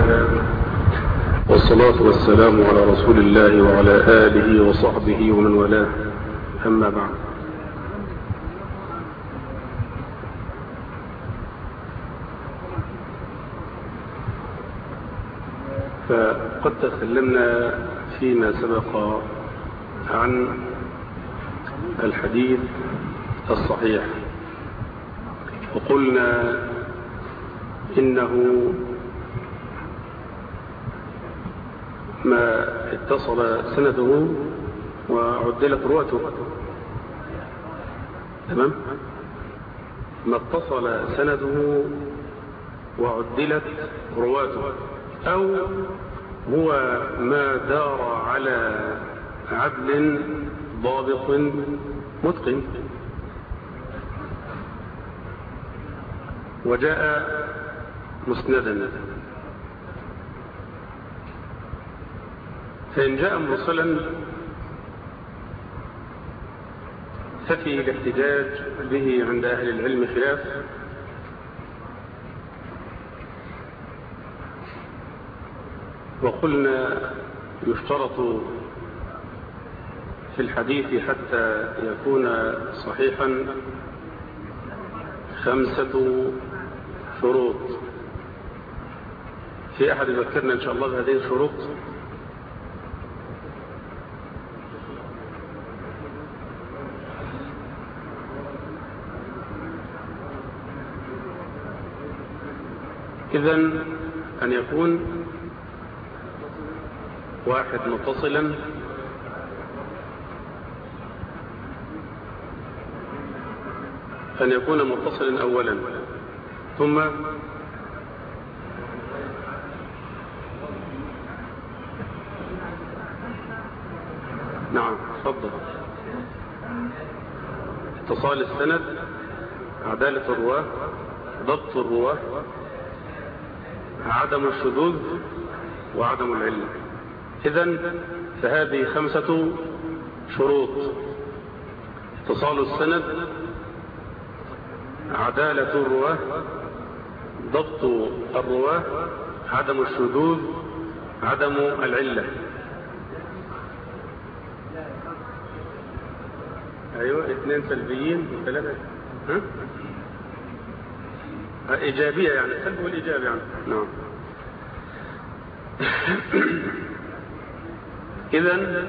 لله والصلاة والسلام على رسول الله وعلى آله وصحبه ومن والاه أما بعد فقد تكلمنا فيما سبق عن الحديث الصحيح وقلنا إنه ما اتصل سنده وعدلت رواته تمام ما اتصل سنده وعدلت رواته أو هو ما دار على عدل ضابط متقن وجاء مسندا فإن جاء مرسلا ففي الاحتجاج به عند أهل العلم خلاف وقلنا يشترط في الحديث حتى يكون صحيحا خمسة شروط في أحد يذكرنا إن شاء الله بهذه الشروط إذن أن يكون واحد متصلا أن يكون متصلا أولا ثم نعم تفضل اتصال السند عدالة الرواة ضبط الرواة عدم الشذوذ وعدم العلم إذا فهذه خمسة شروط اتصال السند عدالة الرواة ضبط الرواة عدم الشذوذ عدم العلة أيوة اثنين سلبيين وثلاثة ها؟ إيجابية يعني السلب والإيجاب يعني نعم إذا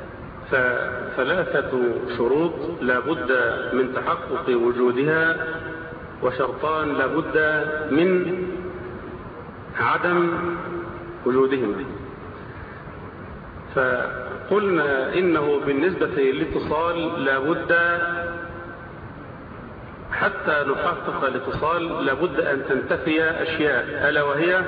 فثلاثة شروط لا بد من تحقق وجودها وشرطان لا بد من عدم وجودهما فقلنا إنه بالنسبة للاتصال لا بد حتى نحقق الاتصال لا بد أن تنتفي أشياء ألا وهي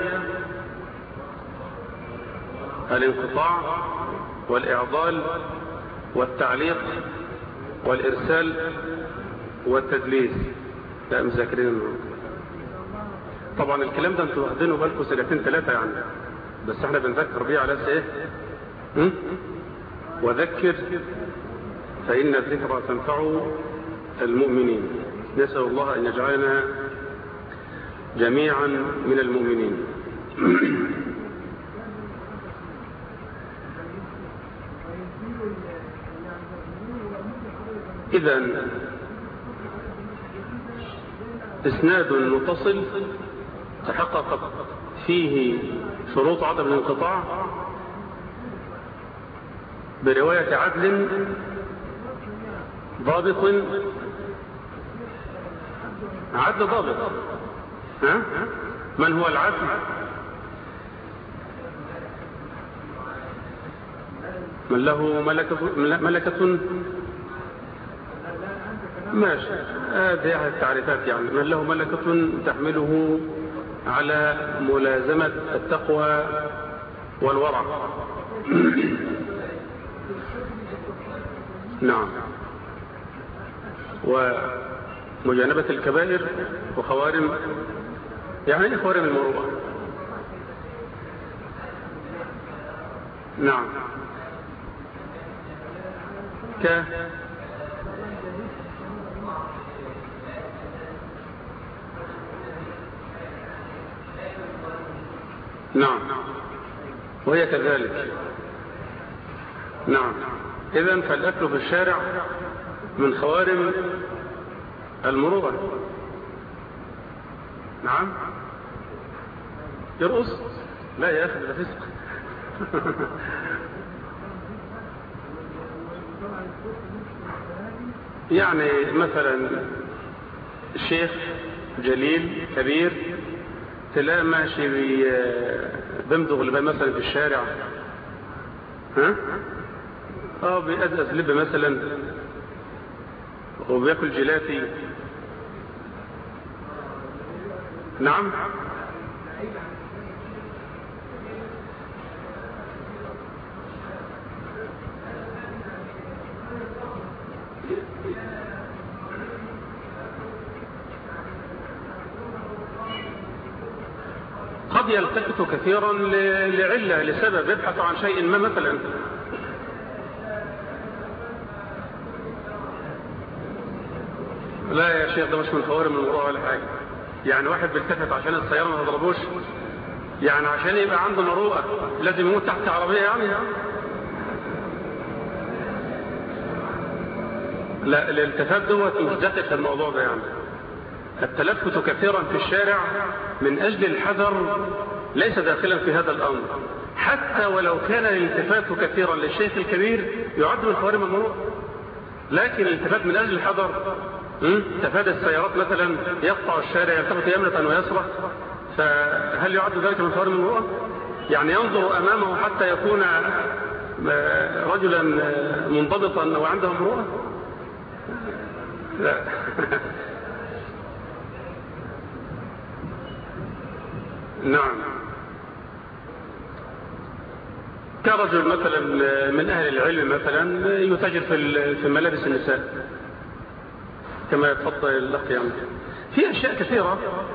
الانقطاع والإعضال والتعليق والإرسال والتدليس لا مذاكرين طبعا الكلام ده انتوا واخدينه بالكم سنتين ثلاثة يعني بس احنا بنذكر بيه على ايه م? وذكر فإن الذكرى تنفع المؤمنين نسأل الله أن يجعلنا جميعا من المؤمنين إذا إسناد متصل تحقق فيه شروط عدم الانقطاع برواية عدل ضابط عدل ضابط ها؟ من هو العدل من له ملكة, ملكة ماشي هذه التعريفات يعني من له ملكة تحمله على ملازمة التقوى والورع نعم ومجانبة الكبائر وخوارم يعني ايه خوارم المروءة نعم ك نعم وهي كذلك نعم إذا فالأكل في الشارع من خوارم المروءة نعم يرقص لا يا أخي ده فسق يعني مثلا شيخ جليل كبير تلاقي ماشي بيمضغ لبان مثلا في الشارع ها اه بيأزأز لب مثلا وبياكل جيلاتي نعم قد يلتفت كثيرا لعلة لسبب يبحث عن شيء ما مثلا لا يا شيخ ده مش من خوارم المروءة ولا حاجة يعني واحد بيلتفت عشان السيارة ما تضربوش يعني عشان يبقى عنده مروءة لازم يموت تحت عربية يعني, يعني. لا الالتفات دوت مش داخل في الموضوع ده يعني التلفت كثيرا في الشارع من أجل الحذر ليس داخلا في هذا الأمر حتى ولو كان الالتفات كثيرا للشيخ الكبير يعد من خوارم المروءة لكن الالتفات من أجل الحذر تفادى السيارات مثلا يقطع الشارع يلتفت يمنة ويسرى فهل يعد ذلك من خوارم المروءة يعني ينظر أمامه حتى يكون رجلا منضبطا أو عنده مروءة لا نعم كرجل مثلا من أهل العلم مثلا يتاجر في ملابس النساء كما يتفضل الأخ يعني في أشياء كثيرة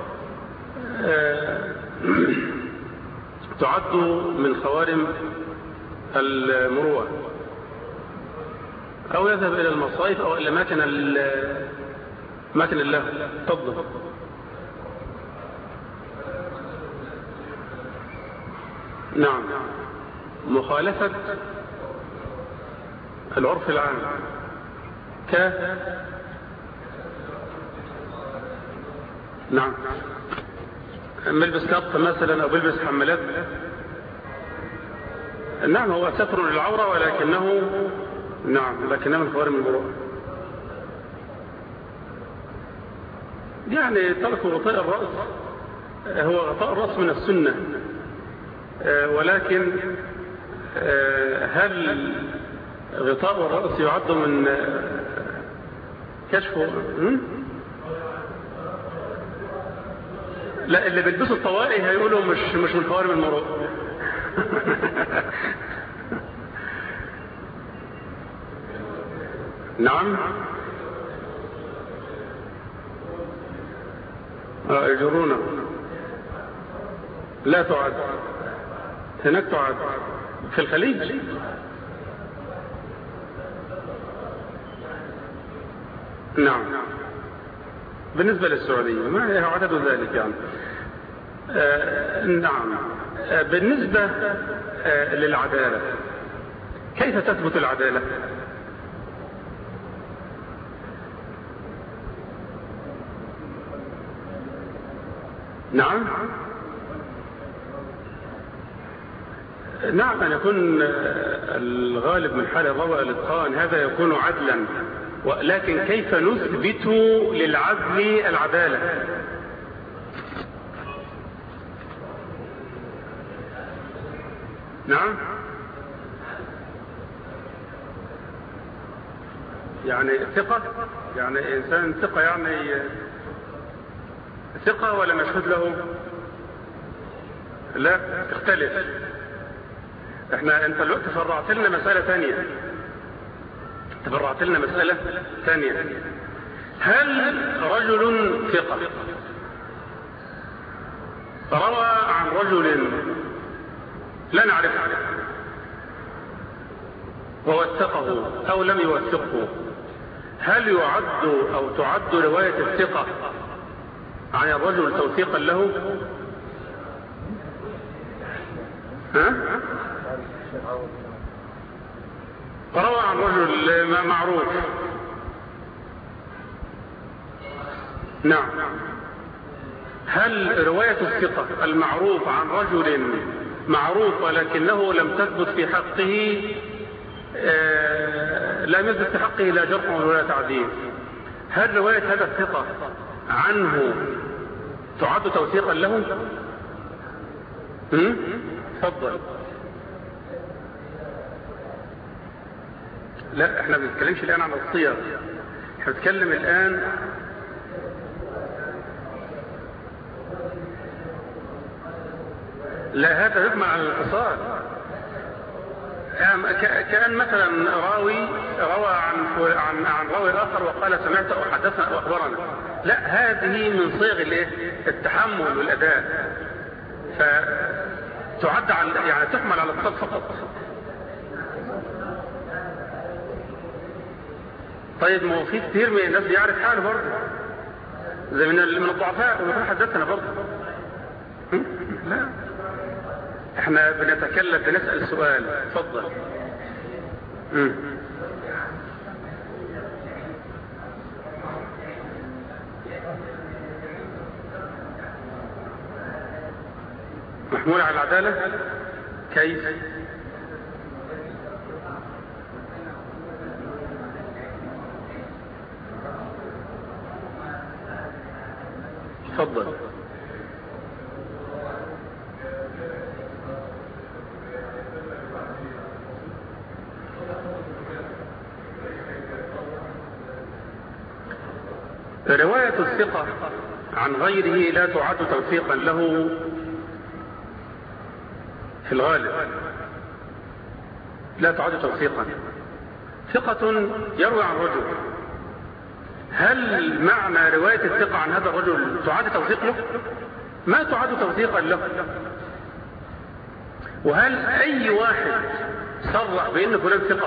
تعد من خوارم المروءة أو يذهب إلى المصايف أو إلى مكان مكان الله تفضل نعم مخالفة العرف العام ك نعم بيلبس كف مثلا او بيلبس حمالات نعم هو ستر للعورة ولكنه نعم لكنه من خوارم المروءة يعني ترك غطاء الرأس هو غطاء الرأس من السنة ولكن هل غطاء الرأس يعد من كشفه لا اللي بيلبسوا الطوارئ هيقولوا مش مش من خوارم المروءة نعم يجرونه لا تعد هناك تعد في الخليج نعم بالنسبة للسعودية ما هي عدد ذلك يعني آه نعم آه بالنسبة آه للعدالة كيف تثبت العدالة نعم نعم أن يكون الغالب من حال الروى الاتقان هذا يكون عدلا لكن كيف نثبت للعدل العدالة نعم يعني ثقة يعني إنسان ثقة يعني ثقة ولا مشهود له لا تختلف احنا انت الوقت فرعت لنا مسألة ثانية تفرعت لنا مسألة ثانية هل رجل ثقة روى عن رجل لا نعرفه ووثقه او لم يوثقه هل يعد او تعد رواية الثقة عن الرجل توثيقا له ها روى عن رجل معروف نعم هل رواية الثقة المعروف عن رجل معروف ولكنه لم تثبت في حقه آه لم يثبت في حقه لا جرح ولا تعديل هل رواية هذا الثقة عنه تعد توثيقا له تفضل لا احنا ما بنتكلمش الان عن الصيغ احنا بنتكلم الان لا هذا يجمع على الاتصال كان مثلا راوي روى عن عن عن راوي اخر وقال سمعت او حدثنا او اخبرنا لا هذه من صيغ الايه التحمل والاداء فتعد على يعني تحمل على الاتصال فقط طيب ما هو في كثير من الناس يعرف حاله برضه زي من من الضعفاء ويقول حدثنا برضه لا احنا بنتكلم بنسأل سؤال اتفضل محمول على العدالة كيف تفضل رواية الثقة عن غيره لا تعد توثيقا له في الغالب لا تعد توثيقا ثقة يروي عن رجل هل معنى رواية الثقة عن هذا الرجل تعد توثيق له ما تعد توثيقا له وهل اي واحد صرح بان فلان ثقة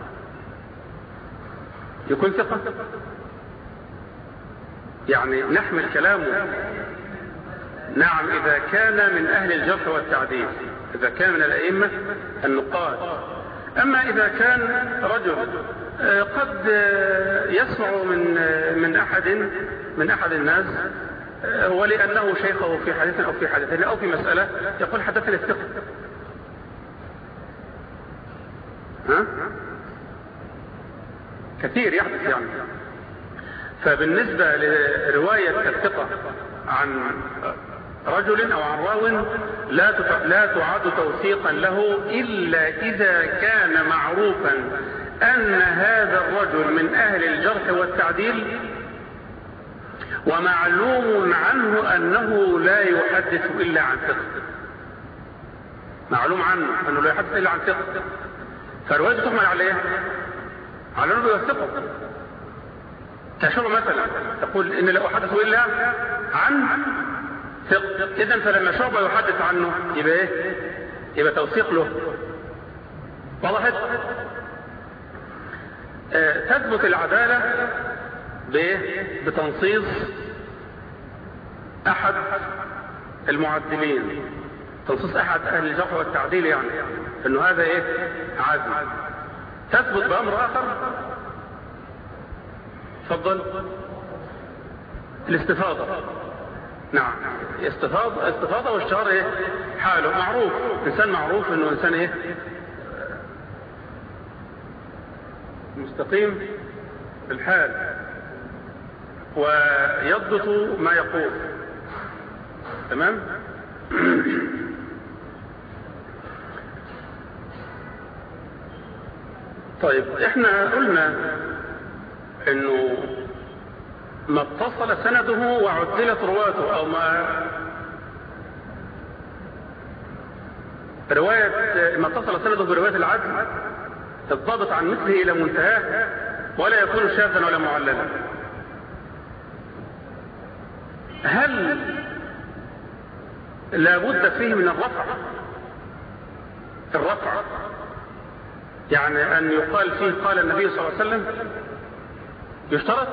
يكون ثقة يعني نحمل كلامه نعم إذا كان من أهل الجرح والتعديل إذا كان من الأئمة النقاد أما إذا كان رجل قد يسمع من من أحد من أحد الناس ولأنه شيخه في حديث أو في حديثين أو في مسألة يقول حدثني الثقة ها؟ كثير يحدث يعني فبالنسبة لرواية الثقة عن رجل أو عن راو لا لا تعد توثيقا له إلا إذا كان معروفا أن هذا الرجل من أهل الجرح والتعديل ومعلوم عنه أنه لا يحدث إلا عن ثقة معلوم عنه أنه لا يحدث إلا عن ثقة فروايته تحمل على إيه؟ على أنه يوثقه كشعبة مثلا تقول إن لا أحدث إلا عن ثقة إذا فلما شعبة يحدث عنه يبقى إيه؟ يبقى توثيق له وضحت؟ آه تثبت العدالة بإيه؟ بتنصيص أحد المعدلين تنصيص أحد أهل الجرح والتعديل يعني إنه هذا إيه؟ عادل تثبت بأمر آخر تفضل الاستفاضة نعم استفاضة استفاضة والشهر ايه حاله معروف انسان معروف انه انسان ايه مستقيم الحال ويضبط ما يقول تمام طيب احنا قلنا انه ما اتصل سنده وعدلت رواته او ما رواية ما اتصل سنده برواية العدل تضبط عن مثله الى منتهاه ولا يكون شاذا ولا معللا هل لابد فيه من الرفع الرفع يعني ان يقال فيه قال النبي صلى الله عليه وسلم يشترط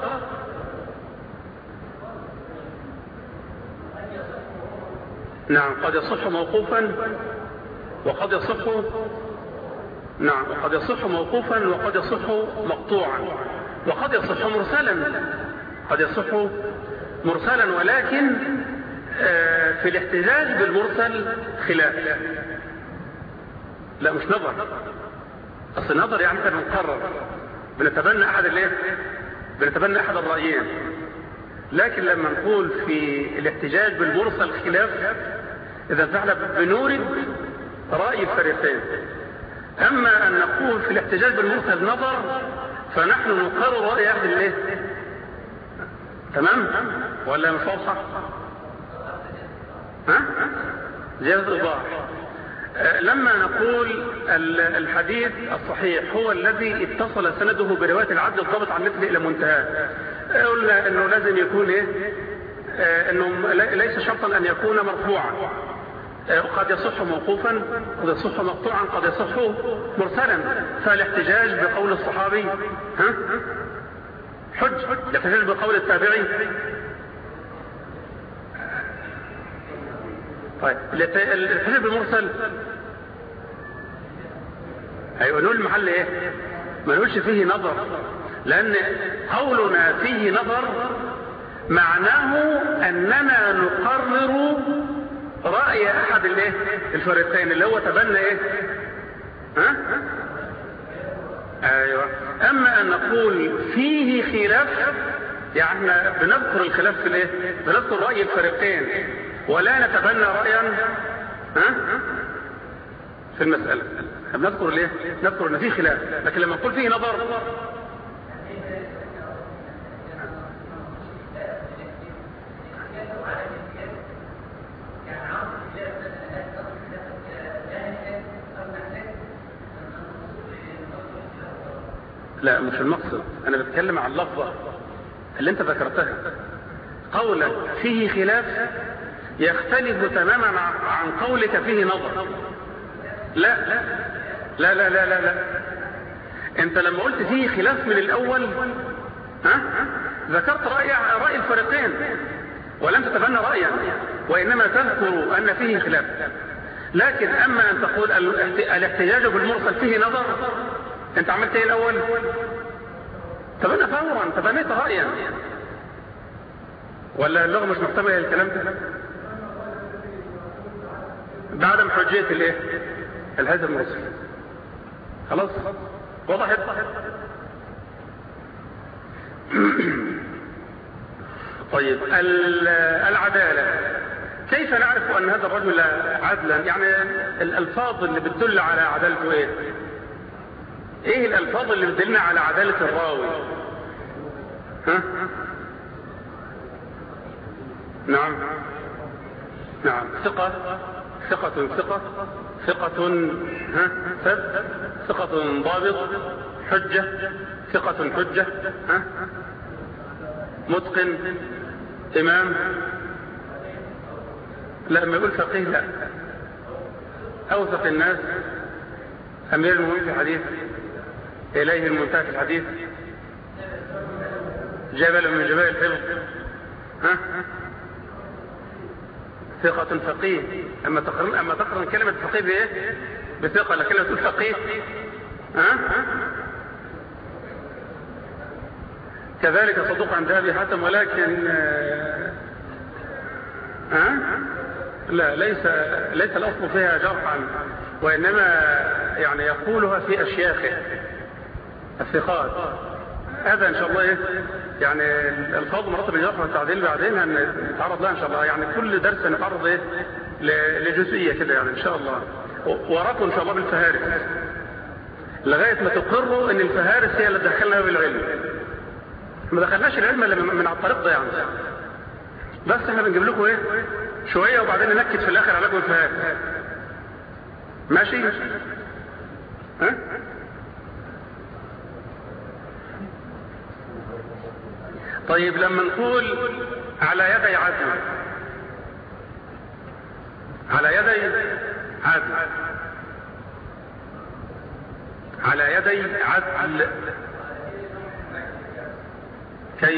نعم قد يصح موقوفا وقد يصح نعم وقد يصح موقوفا وقد يصح مقطوعا وقد يصح مرسلا قد يصح مرسلا ولكن آه، في الاحتجاج بالمرسل خلاف لا مش نظر اصل النظر يعني كان مقرر بنتبنى احد الايه بنتبنى احد الرايين لكن لما نقول في الاحتجاج بالمرسل خلاف اذا فعلا بنورد راي الفريقين اما ان نقول في الاحتجاج بالمرسل نظر فنحن نقرر راي احد الايه تمام ولا مش واضحه ها زياده ايضاح لما نقول الحديث الصحيح هو الذي اتصل سنده برواية العبد الضابط عن مثله إلى منتهى قلنا أنه لازم يكون إيه أنه ليس شرطا أن يكون مرفوعا قد يصح موقوفا قد يصح مقطوعا قد يصح مرسلا فالاحتجاج بقول الصحابي ها حج الاحتجاج بقول التابعي طيب الاحتجاج بالمرسل هيقولوا المحل ايه ما نقولش فيه نظر لان قولنا فيه نظر معناه اننا نقرر رأي احد الايه الفريقين اللي هو تبنى ايه ها ايوه اما ان نقول فيه خلاف يعني احنا بنذكر الخلاف في الايه بنذكر رأي الفريقين ولا نتبنى رأيا ها في المسألة نذكر ليه نذكر ان في خلاف لكن لما نقول فيه نظر لا مش المقصد انا بتكلم عن اللفظة اللي انت ذكرتها قولك فيه خلاف يختلف تماما عن قولك فيه نظر لا لا لا لا لا لا انت لما قلت فيه خلاف من الاول ها ذكرت رأي رأي الفريقين ولم تتبنى رأيا وإنما تذكر أن فيه خلاف لكن أما أن تقول الاحتجاج بالمرسل فيه نظر أنت عملت إيه الأول تبنى فورا تبنيت رأيا ولا اللغة مش محتملة للكلام ده بعدم حجية الايه الهدف المرسل خلاص وضحت طيب العدالة كيف نعرف أن هذا الرجل عدلا يعني الألفاظ اللي بتدل على عدالته إيه إيه الألفاظ اللي بتدلنا على عدالة الراوي ها نعم نعم ثقة ثقة ثقة ثقة ها ثبت ثقة ضابط حجة ثقة حجة ها متقن إمام لا ما يقول فقيه لا أوثق الناس أمير المؤمنين في الحديث إليه المنتهى في الحديث جبل من جبال الحفظ ها ثقة فقيه أما تقرن أما تقرن كلمة فقيه بإيه؟ بثقة لكن تقول فقيه ها؟ كذلك صدوق عند أبي حاتم ولكن ها؟ لا ليس ليس الأصل فيها جرحا وإنما يعني يقولها في أشياخه الثقات هذا ان شاء الله ايه يعني الفاظ مراتب الجرح والتعديل بعدين هنتعرض لها ان شاء الله يعني كل درس هنتعرض ايه لجزئيه كده يعني ان شاء الله وراكم ان شاء الله بالفهارس لغايه ما تقروا ان الفهارس هي اللي دخلنا بالعلم ما دخلناش العلم الا من على الطريق ده يعني بس احنا بنجيب لكم ايه شويه وبعدين ننكد في الاخر عليكم الفهارس ماشي ها طيب لما نقول على يدي عدل على يدي عدل على يدي عدل كيف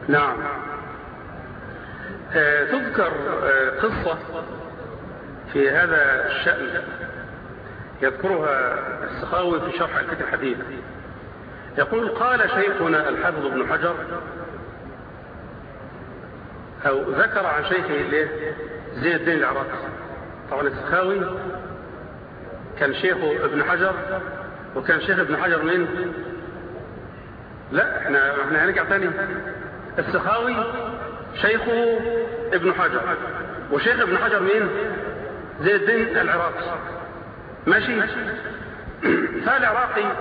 نعم آه تذكر آه قصة في هذا الشأن يذكرها السخاوي في شرح الفقه الحديث يقول قال شيخنا الحافظ ابن حجر أو ذكر عن شيخه زين الدين العراقي طبعا السخاوي كان شيخه ابن حجر وكان شيخ ابن حجر من لا احنا احنا هنرجع تاني السخاوي شيخه ابن حجر وشيخ ابن حجر مين زين الدين العراقي ماشي فالعراقي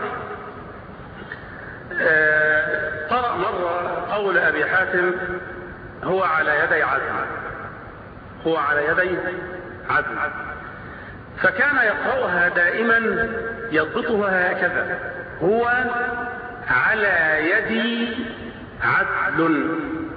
آه قرأ مرة قول أبي حاتم هو على يدي عدل هو على يدي عدل فكان يقرأها دائما يضبطها هكذا هو على يدي عدل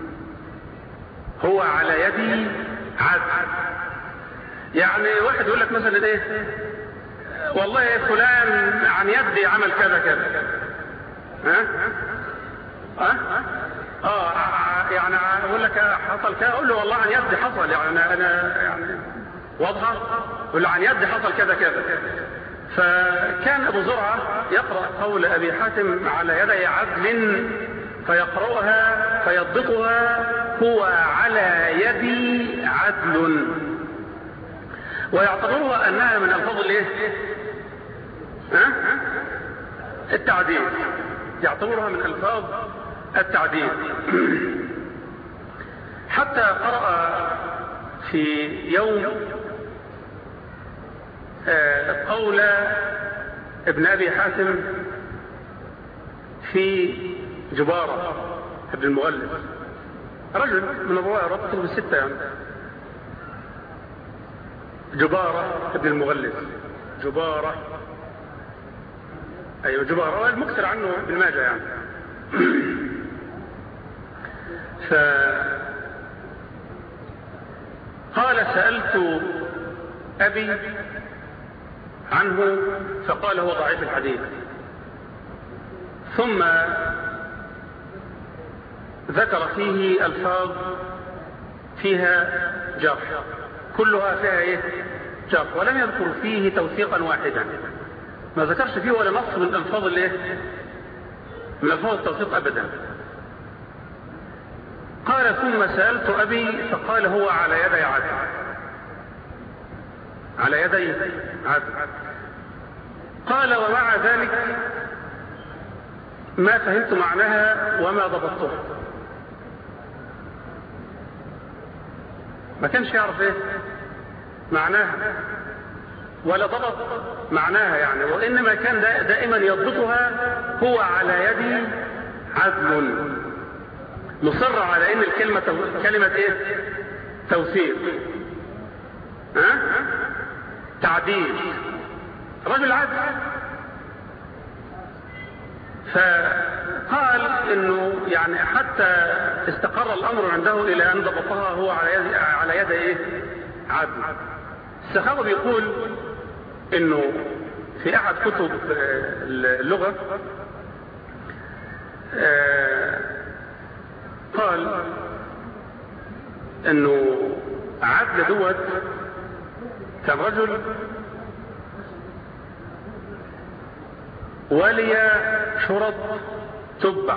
هو على يدي عدل يعني واحد يقول لك مثلا ايه والله فلان عن يدي عمل كذا كذا ها ها اه يعني اقول لك حصل كذا اقول له والله عن يدي حصل يعني انا انا يعني واضحه اقول له عن يدي حصل كذا كذا فكان ابو زرعه يقرا قول ابي حاتم على يدي عدل فيقراها فيضبطها هو على يدي عدل ويعتبرها انها من الفاظ الايه ها التعديل يعتبرها من الفاظ التعديل حتى قرأ في يوم قول ابن ابي حاتم في جبارة ابن المغلب رجل من الرواية ربطه بالستة يعني جبارة ابن المغلب جبارة ايوه جبارة المكثر عنه بالماجة يعني ف قال سألت أبي عنه فقال هو ضعيف الحديث ثم ذكر فيه ألفاظ فيها جرح كلها فيها ايه جرح ولم يذكر فيه توثيقا واحدا ما ذكرش فيه ولا نص من الفاظ الايه من الفاظ التوثيق ابدا قال ثم سألت أبي فقال هو على يدي عدل على يدي عدل قال ومع ذلك ما فهمت معناها وما ضبطتها ما كانش يعرف ايه معناها ولا ضبط معناها يعني وانما كان دائما يضبطها هو على يدي عدل مصر على ان الكلمة كلمة ايه توثيق ها تعديل رجل عدل فقال انه يعني حتى استقر الامر عنده الى ان ضبطها هو على يد على يد ايه عدل السخاوي بيقول انه في احد كتب اللغة قال انه عدل دوت كان رجل ولي شرط تبع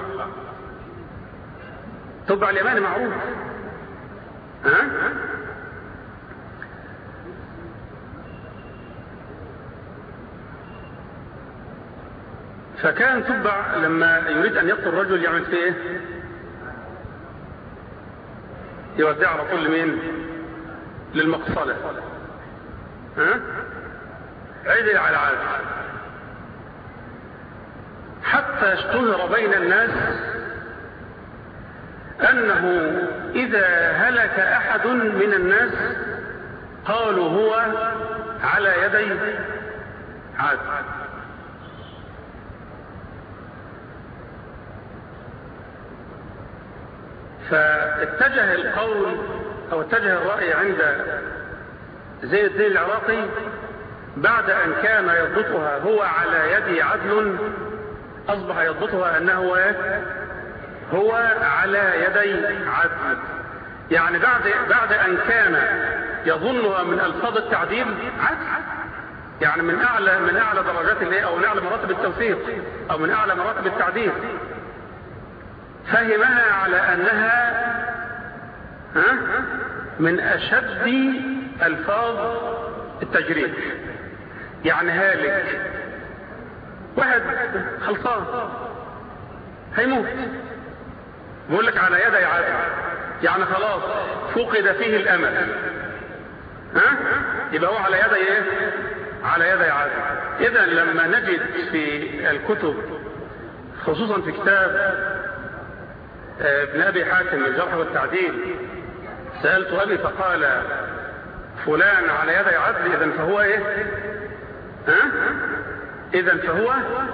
تبع اليماني معروف ها فكان تبع لما يريد ان يقتل الرجل يعمل فيه ايه يودع على طول لمين للمقصلة ها عدل على عادل حتى اشتهر بين الناس انه اذا هلك احد من الناس قالوا هو على يدي عادل فاتجه القول او اتجه الرأي عند زين الدين العراقي بعد ان كان يضبطها هو على يد عدل اصبح يضبطها انه هو على يدي عدل يعني بعد بعد ان كان يظنها من الفاظ التعديل عدل يعني من اعلى من اعلى درجات الايه او من اعلى مراتب التوثيق او من اعلى مراتب التعديل فهمها على انها ها من اشد الفاظ التجريح يعني هالك واحد خلصان هيموت بيقول لك على يدي عادل يعني خلاص فقد فيه الامل ها يبقى هو على يدي ايه على يدي عادل اذا لما نجد في الكتب خصوصا في كتاب ابن ابي حاتم الجرح والتعديل سالت ابي فقال فلان على يدي عدل اذا فهو ايه ها اذا فهو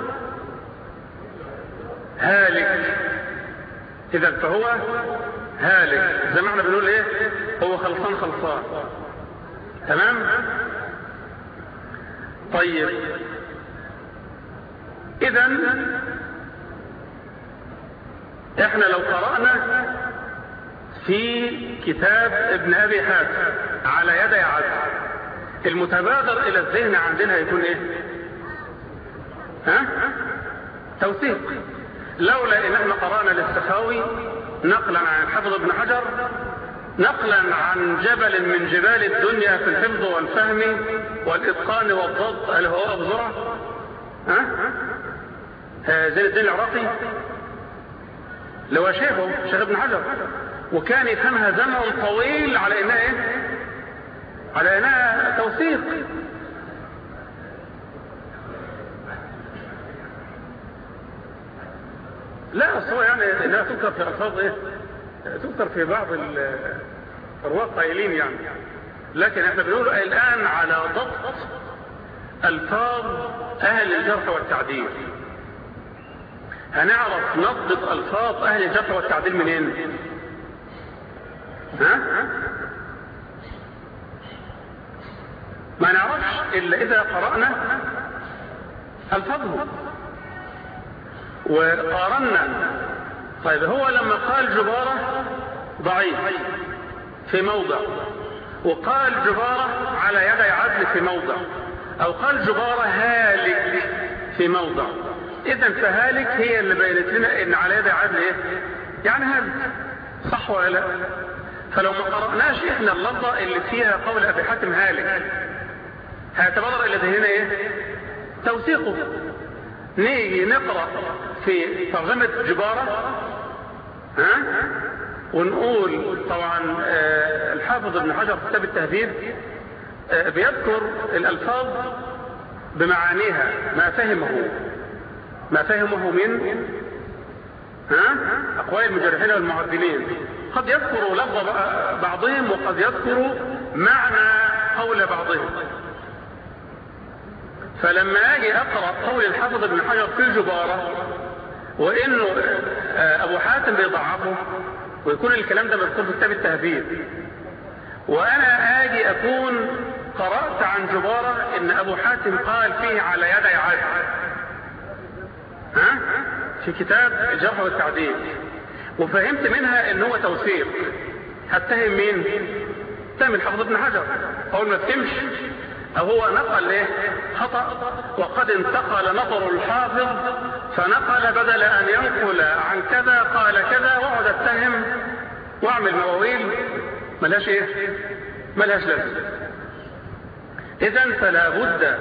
هالك اذا فهو هالك زي ما احنا بنقول ايه هو خلصان خلصان تمام طيب اذا احنا لو قرأنا في كتاب ابن ابي حاتم على يدي عدل المتبادر الى الذهن عندنا هيكون ايه ها توثيق لولا ان احنا قرأنا للسخاوي نقلا عن الحافظ ابن حجر نقلا عن جبل من جبال الدنيا في الحفظ والفهم والاتقان والضبط اللي هو ابو زرع ها زين الدين العراقي اللي هو شيخه شيخ ابن حجر وكان يفهمها زمن طويل على انها ايه على انها توثيق لا اصل هو يعني انها تذكر في الفاظ ايه تذكر في بعض الرواة قائلين يعني لكن احنا بنقول الان على ضبط الفاظ اهل الجرح والتعديل هنعرف نضبط الفاظ اهل الجرح والتعديل منين ها ما نعرفش الا اذا قرأنا الفاظهم وقارنا طيب هو لما قال جبارة ضعيف في موضع وقال جبارة على يدي عدل في موضع او قال جبارة هالك في موضع اذا فهالك هي اللي بينت لنا ان على يدي عدل ايه يعني هالك صح ولا لا فلو ما قرأناش احنا اللفظة اللي فيها قول ابي حاتم هالك هيتبادر الى ذهننا ايه توثيقه نيجي نقرأ في ترجمة جبارة ها ونقول طبعا الحافظ ابن حجر في كتاب التهذيب بيذكر الألفاظ بمعانيها ما فهمه ما فهمه من ها أقوال المجرحين والمعدلين قد يذكر لفظ بعضهم وقد يذكر معنى قول بعضهم فلما اجي اقرا قول الحافظ ابن حجر في الجباره وانه ابو حاتم بيضعفه ويكون الكلام ده مذكور في كتاب التهذيب وانا اجي اكون قرات عن جباره ان ابو حاتم قال فيه على يدي عدل ها في كتاب الجرح والتعديل وفهمت منها ان هو توثيق هتهم مين اتهم الحافظ ابن حجر اول ما تفهمش أو هو نقل ايه خطأ وقد انتقل نظر الحافظ فنقل بدل أن ينقل عن كذا قال كذا واقعد اتهم واعمل مواويل ملهاش ايه ملهاش لازمه اذا فلا بد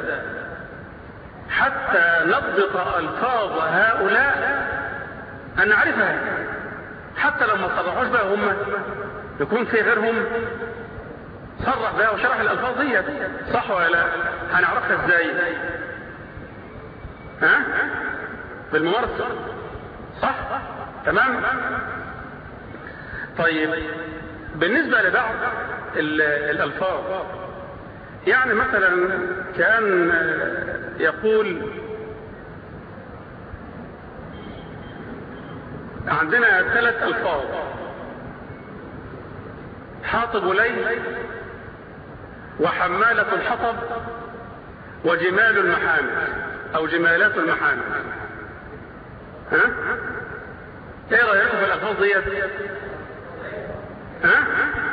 حتى نضبط الفاظ هؤلاء ان نعرفها حتى لو ما صرحوش بقى هم يكون في غيرهم صرح بها وشرح الالفاظ دي صح ولا لا هنعرفها ازاي ها بالممارسه صح تمام طيب بالنسبه لبعض الالفاظ يعني مثلا كان يقول عندنا ثلاث الفاظ حاطب ليل وحمالة الحطب وجمال المحامل او جمالات المحامل ها ايه رايكم في الالفاظ ديت ها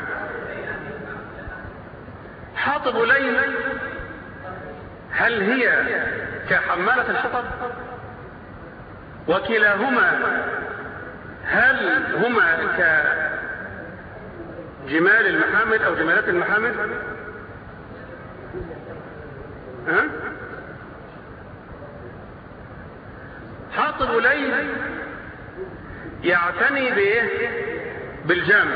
حاطب ليل هل هي كحمالة الحطب وكلاهما هل هما كجمال المحامل او جمالات المحامل ها حاطب ليل يعتني بايه بالجامع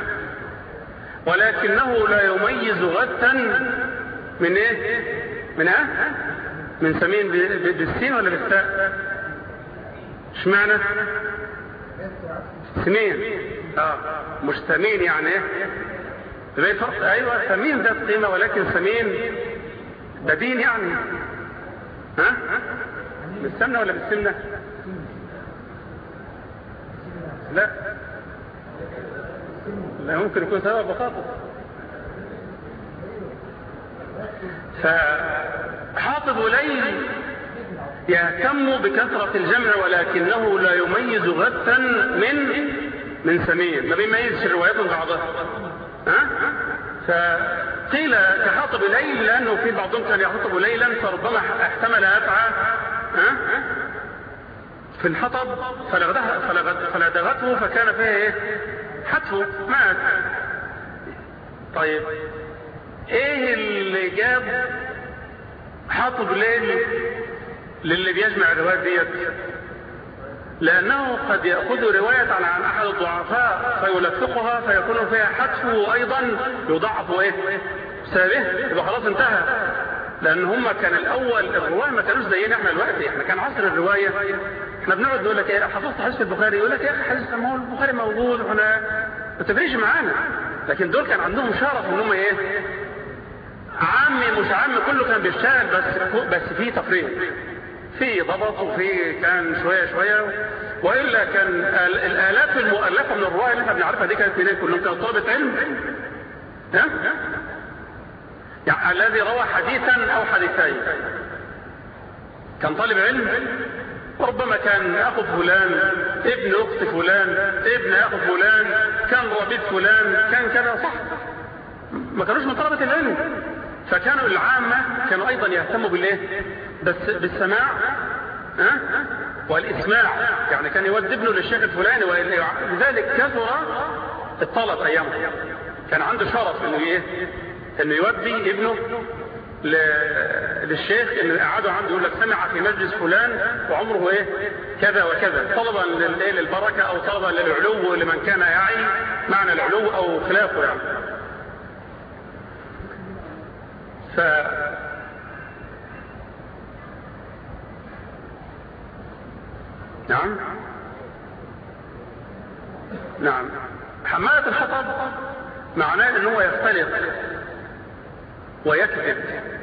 ولكنه لا يميز غثا من ايه من ايه من سمين بالسين ولا بالتاء اشمعنى سمين اه مش سمين يعني ايه زي فرق ايوه سمين ده قيمه ولكن سمين ده دين يعني ها بالسمنه ولا بالسمنه لا لا ممكن يكون سبب بساطه فحاطب ليل يهتم بكثرة الجمع ولكنه لا يميز غثا من من سمين ما بيميزش الروايات من بعضها ها فقيل كحاطب ليل لانه في بعضهم كان يحطب ليلا فربما احتمل افعى ها في الحطب فلدغته فكان فيها ايه حتفه مات طيب ايه اللي جاب حاطب ليل للي بيجمع الروايات ديت لأنه قد يأخذ رواية عن أحد الضعفاء فيلفقها فيكون فيها حتفه أيضا يضعف إيه؟ سابه يبقى خلاص انتهى لأن هم كان الأول الرواية ما كانوش زينا احنا دلوقتي احنا كان عصر الرواية احنا بنقعد نقول لك ايه حفظت حديث البخاري يقول لك يا اخي حديث ما هو البخاري موجود واحنا ما تفرقش معانا لكن دول كان عندهم شرف ان هم ايه عامي مش عامي كله كان بيشتغل بس بس في تفريط في ضبط وفي كان شوية شوية وإلا كان الآلاف المؤلفة من الرواية اللي احنا بنعرفها دي كانت منين كلهم كانوا طلبة علم ها؟ يعني الذي روى حديثا أو حديثين كان طالب علم وربما كان أخو فلان ابن أخت فلان ابن أخو فلان كان ربيب فلان كان كذا صح ما كانوش من طلبة العلم فكانوا العامة كانوا أيضا يهتموا بالإيه بس بالسماع ها والإسماع يعني كان يود ابنه للشيخ الفلاني ولذلك كثر الطلب أيامه كان عنده شرف إنه إيه إنه يودي ابنه للشيخ إنه قعدوا عنده يقول لك سمع في مجلس فلان وعمره إيه كذا وكذا طلبا للبركة أو طلبا للعلو لمن كان يعي معنى العلو أو خلافه يعني ف نعم نعم حمالة الحطب معناه ان هو يختلط ويكذب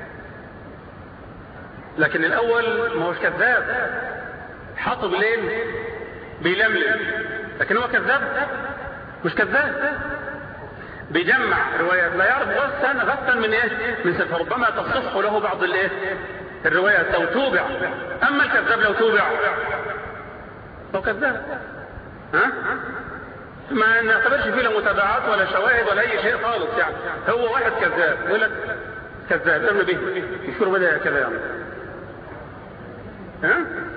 لكن الاول ما هوش كذاب حطب ليل بيلملم لكن هو كذاب مش كذاب بيجمع روايات لا يعرف غثا غثا من ايه من سفر ربما تصح له بعض الايه الروايات او توبع اما الكذاب لو توبع هو كذاب ها ما نعتبرش فيه لا متابعات ولا شواهد ولا اي شيء خالص يعني هو واحد كذاب يقول لك كذاب ارمي به يشكر بدا كذا يعني ها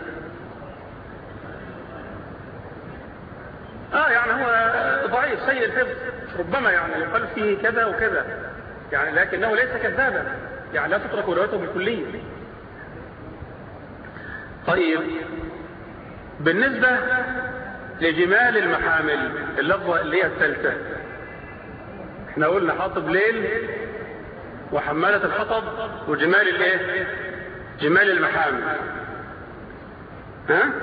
اه يعني هو ضعيف سيء الحفظ ربما يعني يقال فيه كذا وكذا يعني لكنه ليس كذابا يعني لا تترك روايته بالكلية طيب بالنسبة لجمال المحامل اللفظة اللي هي الثالثة احنا قلنا حاطب ليل وحمالة الحطب وجمال الايه جمال المحامل ها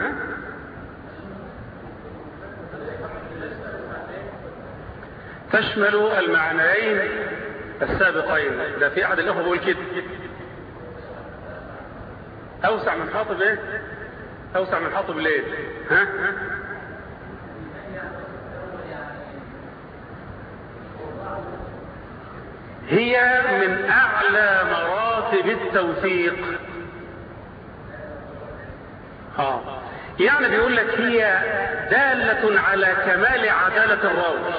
تشمل المعنيين السابقين ده في احد الاخوه بيقول كده اوسع من حاطب ايه اوسع من حاطب الليل ها هي من اعلى مراتب التوثيق اه يعني بيقول لك هي دالة على كمال عدالة الراوي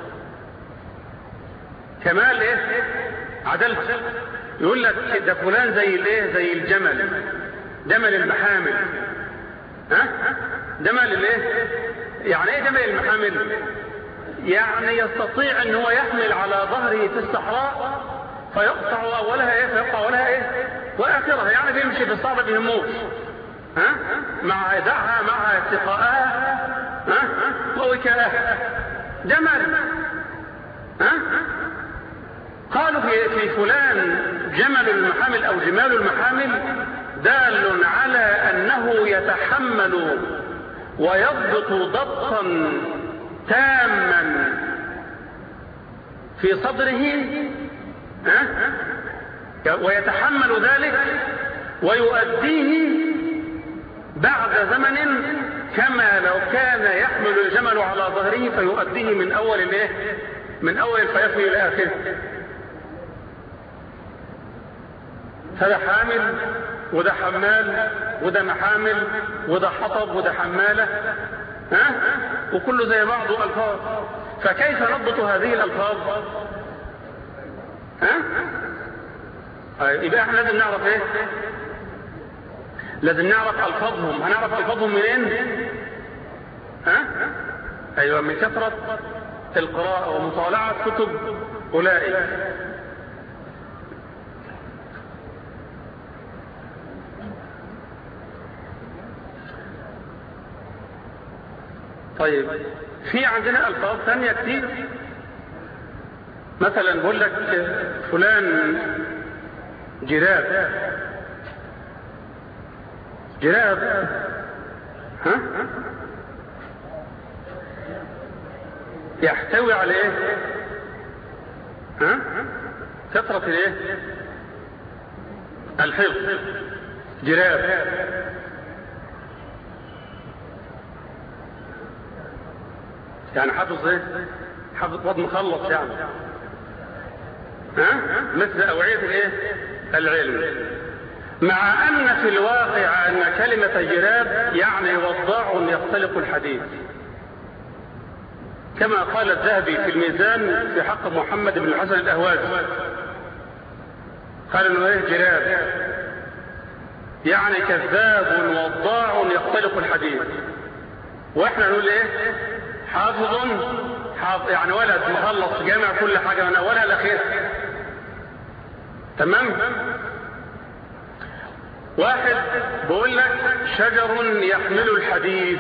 كمال ايه عدالة يقول لك ده فلان زي الايه زي الجمل جمل المحامل ها جمل الايه يعني ايه جمل المحامل يعني يستطيع ان هو يحمل على ظهره في الصحراء فيقطع اولها ايه فيقطع اولها ايه واخرها يعني بيمشي في الصحراء بيهموش ها مع دعها مع اتقائها ها ووكائها جمل ها قالوا في في فلان جمل المحامل او جمال المحامل دال على انه يتحمل ويضبط ضبطا تاما في صدره ها ويتحمل ذلك ويؤديه بعد زمن كما لو كان يحمل الجمل على ظهره فيؤديه من اول الايه من اول الفيافي الى اخره فده حامل وده حمال وده محامل وده حطب وده حمالة ها وكله زي بعضه ألفاظ فكيف نضبط هذه الألفاظ ها يبقى احنا لازم نعرف ايه لازم نعرف ألفاظهم هنعرف ألفاظهم منين ها ايوه من كثرة القراءة ومطالعة كتب أولئك طيب في عندنا الفاظ ثانيه كتير مثلا بقول لك فلان جراب جراب ها يحتوي على ايه ها كثرة الايه الحفظ جراب يعني حافظ ايه حافظ واد مخلص يعني ها مثل اوعيه الايه العلم مع ان في الواقع ان كلمه جراب يعني وضاع يختلق الحديث كما قال الذهبي في الميزان في حق محمد بن الحسن الاهوازي قال انه ايه جراب يعني كذاب وضاع يختلق الحديث واحنا نقول ايه حافظ حافظ يعني ولد مخلص جامع كل حاجة من أولها لأخيرها تمام واحد بيقول لك شجر يحمل الحديث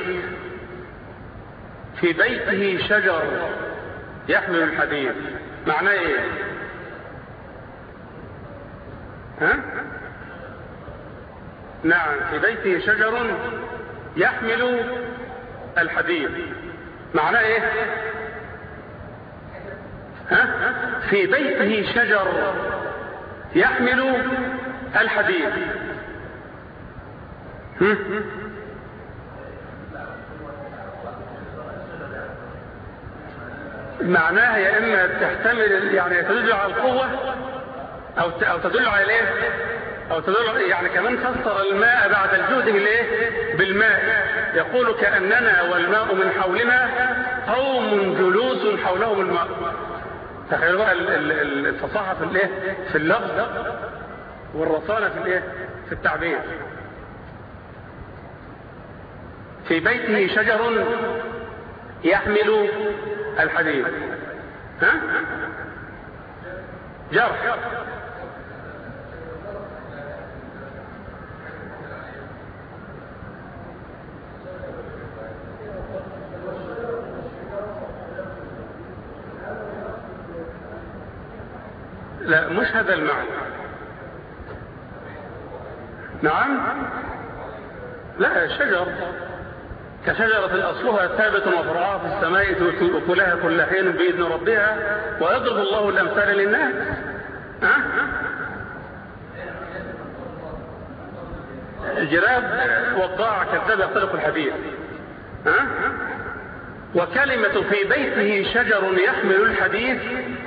في بيته شجر يحمل الحديث معناه ايه ها نعم في بيته شجر يحمل الحديث معناه ايه ها في بيته شجر يحمل الحديد معناها يا اما تحتمل يعني تدل على القوة او او تدل على الايه او تدل يعني كمان فسر الماء بعد الجهد بالايه بالماء يقول كاننا والماء من حولنا قوم جلوس حولهم الماء تخيلوا بقى الفصاحه في الايه في اللفظ والرصانه في الايه في التعبير في بيته شجر يحمل الحديد ها جرح لا مش هذا المعنى نعم لا شجر كشجرة أصلها ثابت وفرعها في السماء تؤتي أكلها كل حين بإذن ربها ويضرب الله الأمثال للناس ها؟ جراب وقاع كذاب يختلق الحديث ها؟ وكلمة في بيته شجر يحمل الحديث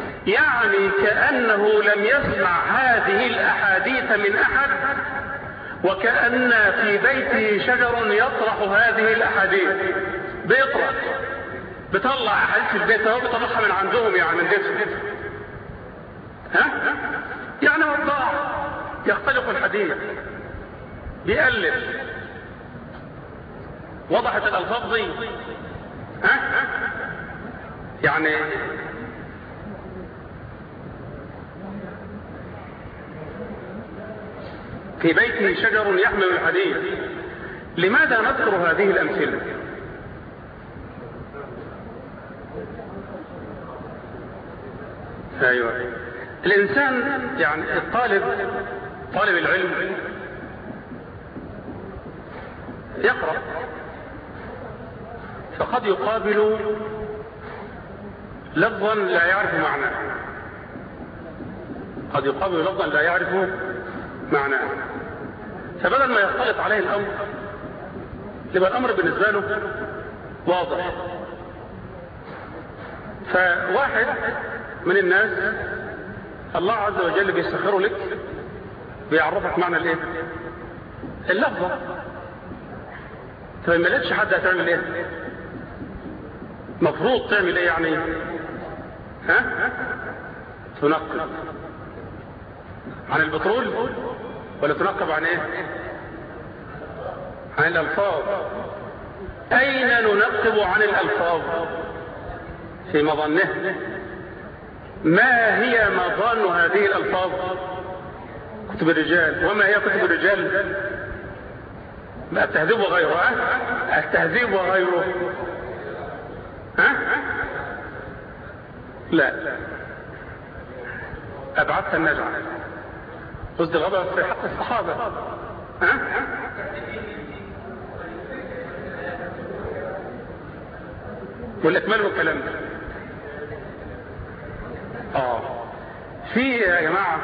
يعني كأنه لم يسمع هذه الأحاديث من أحد وكأن في بيته شجر يطرح هذه الأحاديث بيطرح بيطلع أحاديث البيت هو بيطلعها من عندهم يعني من بيتهم ها يعني وضاع يختلق الحديث بيألف وضحت الألفاظ دي ها يعني في بيته شجر يحمل الحديد لماذا نذكر هذه الأمثلة أيوة الإنسان يعني الطالب طالب العلم يقرأ فقد يقابل لفظا لا يعرف معناه قد يقابل لفظا لا يعرف معناه فبدل ما يختلط عليه الأمر يبقى الأمر بالنسبة له واضح فواحد من الناس الله عز وجل بيسخره لك بيعرفك معنى الايه اللفظة فما لقيتش حد هتعمل ايه مفروض تعمل ايه يعني ها تنقب عن البترول ولا تنقب عن ايه عن الالفاظ اين ننقب عن الالفاظ في مظنه ما هي مظان هذه الالفاظ كتب الرجال وما هي كتب الرجال التهذيب وغيره ها التهذيب وغيره ها لا أبعدت النجع قصد الغضب في حق الصحابة ها والإكمال والكلام ده آه في يا جماعة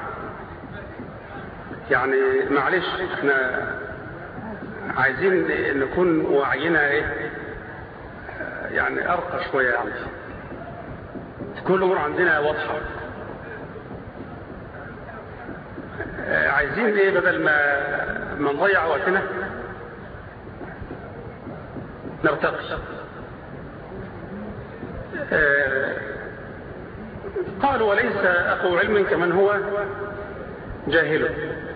يعني معلش احنا عايزين نكون وعينا ايه يعني ارقى شوية يعني كل امور عندنا واضحة عايزين ايه بدل ما ما نضيع وقتنا نرتقي آه قالوا وليس اخو علم كمن هو جاهل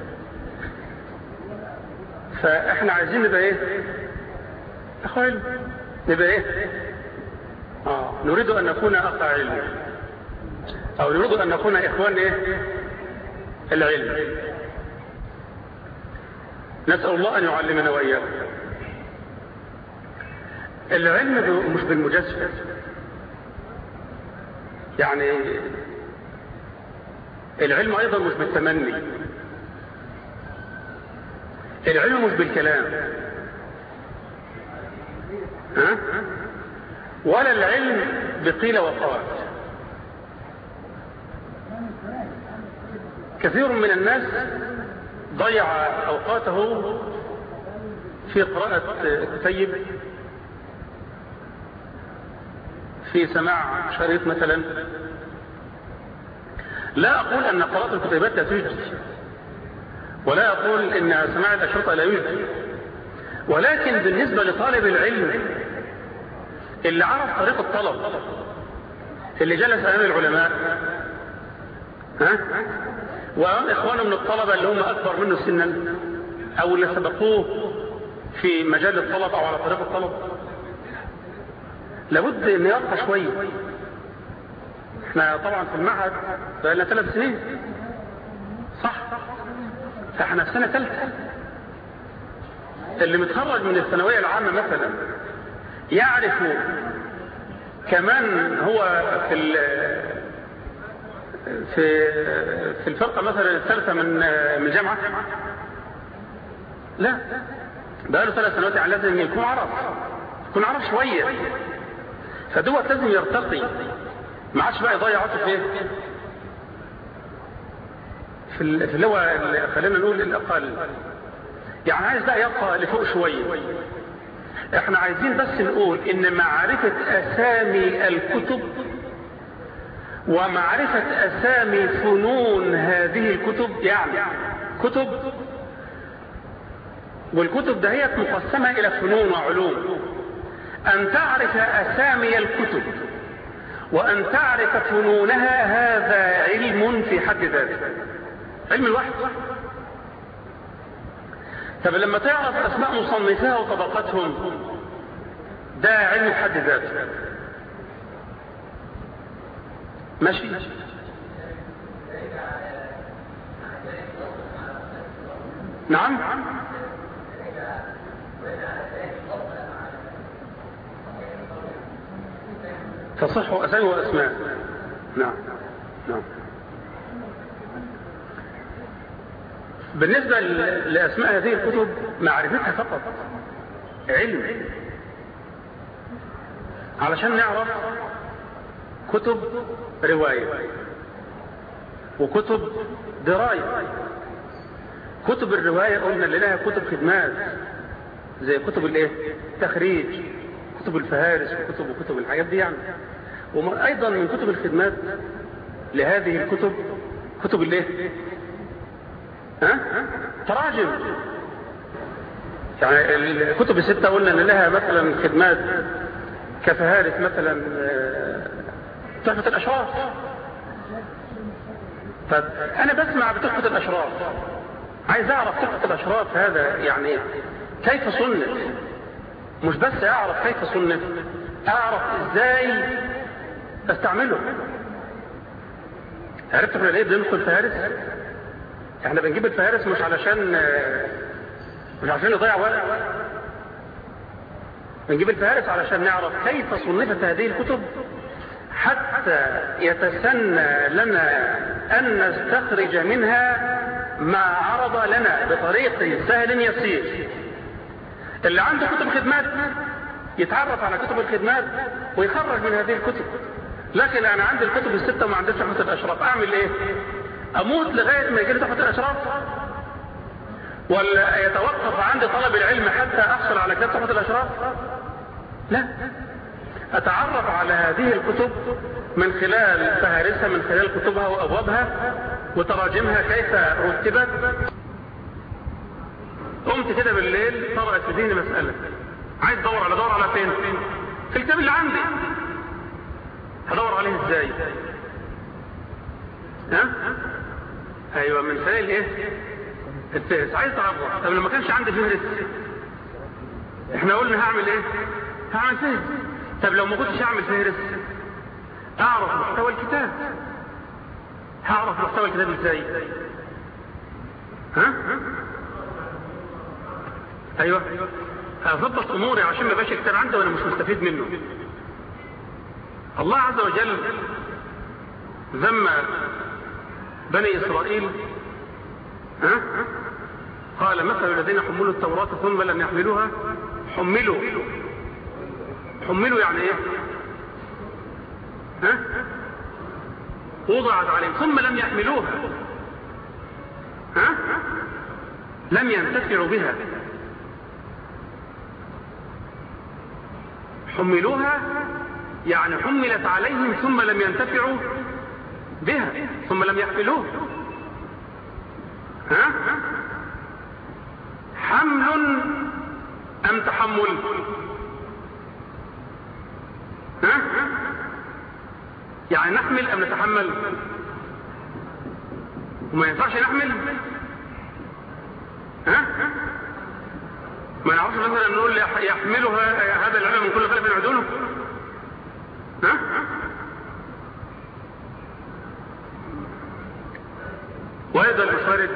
فاحنا عايزين نبقى ايه اخو علم نبقى ايه آه. نريد ان نكون اخ علم او نريد ان نكون اخوان ايه العلم نسأل الله ان يعلمنا واياكم العلم مش بالمجسد يعني العلم ايضا مش بالتمني العلم مش بالكلام ها ولا العلم بقيل وقال كثير من الناس ضيع اوقاته في قراءة كتيب في سماع شريط مثلا لا اقول ان قراءة الكتيبات لا توجد ولا اقول ان سماع الاشرطة لا يوجد ولكن بالنسبة لطالب العلم اللي عرف طريق الطلب اللي جلس امام العلماء ها وامام اخوانه من الطلبة اللي هم اكبر منه سنا او اللي سبقوه في مجال الطلب او على طريق الطلب لابد ان يرقى شوية احنا طبعا في المعهد بقالنا ثلاث سنين صح فاحنا في سنة ثالثة اللي متخرج من الثانوية العامة مثلا يعرف كمان هو في في في الفرقة مثلا الثالثة من من الجامعة لا بقى له ثلاث سنوات يعني لازم يكون عرف يكون عرف شوية فدوت لازم يرتقي ما عادش بقى يضيع وقته في في اللي هو خلينا نقول الاقل يعني عايز بقى يبقى لفوق شوية احنا عايزين بس نقول ان معرفة اسامي الكتب ومعرفة اسامي فنون هذه الكتب يعني كتب والكتب دهيت مقسمة إلى فنون وعلوم أن تعرف أسامي الكتب وأن تعرف فنونها هذا علم في حد ذاته علم الوحد طب لما تعرف أسماء مصنفيها وطبقاتهم ده علم في حد ذاته ماشي نعم تصح أسامي وأسماء نعم نعم بالنسبة لأسماء هذه الكتب معرفتها فقط علم علشان نعرف كتب رواية وكتب دراية كتب الرواية قلنا اللي لها كتب خدمات زي كتب الايه تخريج كتب الفهارس وكتب وكتب الحاجات دي يعني وأيضا من كتب الخدمات لهذه الكتب كتب الايه ها تراجم يعني الكتب الستة قلنا ان لها مثلا خدمات كفهارس مثلا تحفة الأشراف فأنا بسمع بتحفة الأشراف عايز أعرف تحفة الأشراف هذا يعني كيف صنف مش بس أعرف كيف صنف أعرف إزاي أستعمله عرفت احنا ليه بندخل فهارس احنا بنجيب الفهارس مش علشان مش علشان نضيع وقت بنجيب الفهارس علشان نعرف كيف صنفت هذه الكتب حتى يتسنى لنا أن نستخرج منها ما عرض لنا بطريق سهل يسير اللي عنده كتب خدمات يتعرف على كتب الخدمات ويخرج من هذه الكتب لكن انا عندي الكتب الستة وما عنديش تحفة الاشراف اعمل ايه اموت لغاية ما يجي لي تحفة الاشراف ولا يتوقف عندي طلب العلم حتى احصل على كتاب تحفة الاشراف لا اتعرف على هذه الكتب من خلال فهارسها من خلال كتبها وابوابها وتراجمها كيف رتبت قمت كده بالليل طرأت في ذهني مسألة عايز ادور على دور على فين في الكتاب اللي عندي هدور عليه ازاي ها ايوه من خلال ايه الفهرس عايز تعرف طب لما كانش عندي فهرس احنا قلنا هعمل ايه هعمل فهرس طب لو ما كنتش هعمل فهرس اعرف محتوى الكتاب هعرف محتوى الكتاب ازاي ها ايوه اظبط اموري عشان ما يبقاش الكتاب عندي وانا مش مستفيد منه الله عز وجل ذم بني اسرائيل ها قال مثل الذين حملوا التوراة ثم لم يحملوها حملوا حملوا يعني ايه ها وضعت عليهم ثم لم يحملوها ها لم ينتفعوا بها حملوها يعني حملت عليهم ثم لم ينتفعوا بها ثم لم يحملوها ها حمل ام تحمل ها يعني نحمل ام نتحمل وما ينفعش نحمل ها ما نعرفش مثلا نقول يحملها هذا العلم من كل خلف عدوله ها وايضا الفرد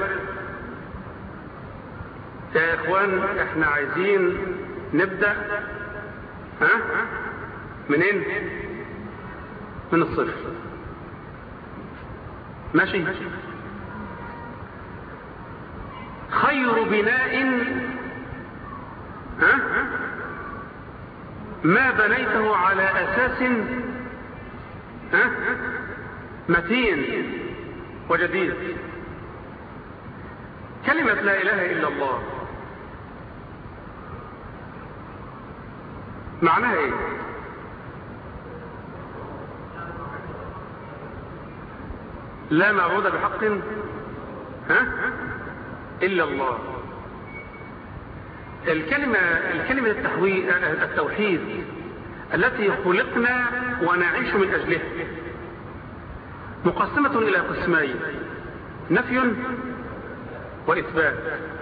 يا اخوان احنا عايزين نبدأ ها منين من الصفر ماشي خير بناء ها ما بنيته على اساس ها متين وجديد كلمة لا اله الا الله معناها ايه لا معبود بحق ها الا الله الكلمة الكلمة التحويد التوحيد التي خلقنا ونعيش من أجلها مقسمة إلى قسمين نفي وإثبات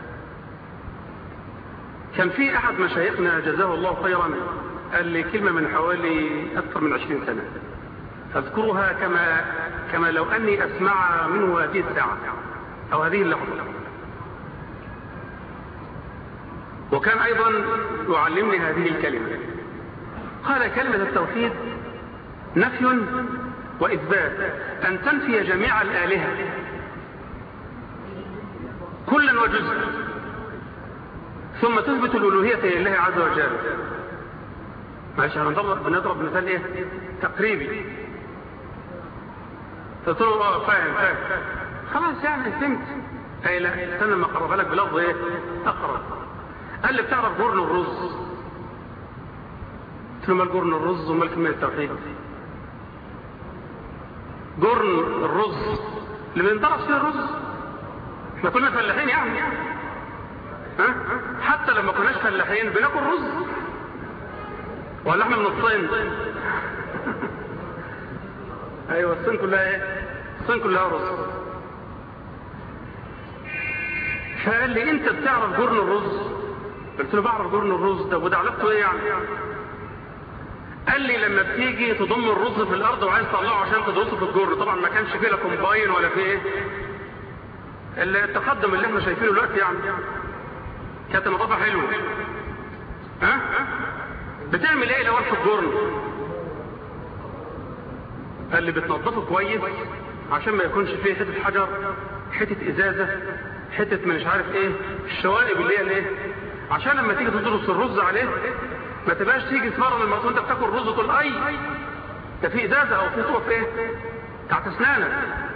كان في أحد مشايخنا جزاه الله خيرا قال لي كلمة من حوالي أكثر من عشرين سنة أذكرها كما كما لو أني أسمع منه هذه الساعة أو هذه اللحظة وكان أيضا يعلمني هذه الكلمة قال كلمة التوحيد نفي وإثبات أن تنفي جميع الآلهة كلا وجزء ثم تثبت الألوهية لله عز وجل معلش هنضرب بنضرب مثال ايه تقريبي قلت له اه فاهم فاهم خلاص يعني فهمت اي لا استنى ما اقربها لك بلفظ ايه اقرب قال لي بتعرف جرن الرز قلت له مال جرن الرز ومال كمية التوحيد جرن الرز اللي بندرس فيه الرز احنا كنا فلاحين يعني ها حتى لما كناش فلاحين بناكل رز ولا احنا من الصين ايوه الصين كلها ايه الصين كلها رز فقال لي انت بتعرف جرن الرز قلت له بعرف جرن الرز ده وده علاقته ايه يعني قال لي لما بتيجي تضم الرز في الارض وعايز تطلعه عشان تدرسه في الجرن طبعا ما كانش فيه لا كومباين ولا فيه ايه التقدم اللي احنا شايفينه دلوقتي يعني كانت النظافه حلوه ها بتعمل ايه لو في الجرن قال لي بتنظفه كويس عشان ما يكونش فيه حته حجر حته ازازه حته مش عارف ايه الشوائب اللي هي الايه عشان لما تيجي تدرس الرز عليه ما تبقاش تيجي تمرن لما انت بتاكل رز تقول اي ده في ازازه او في طوف ايه بتاعت اسنانك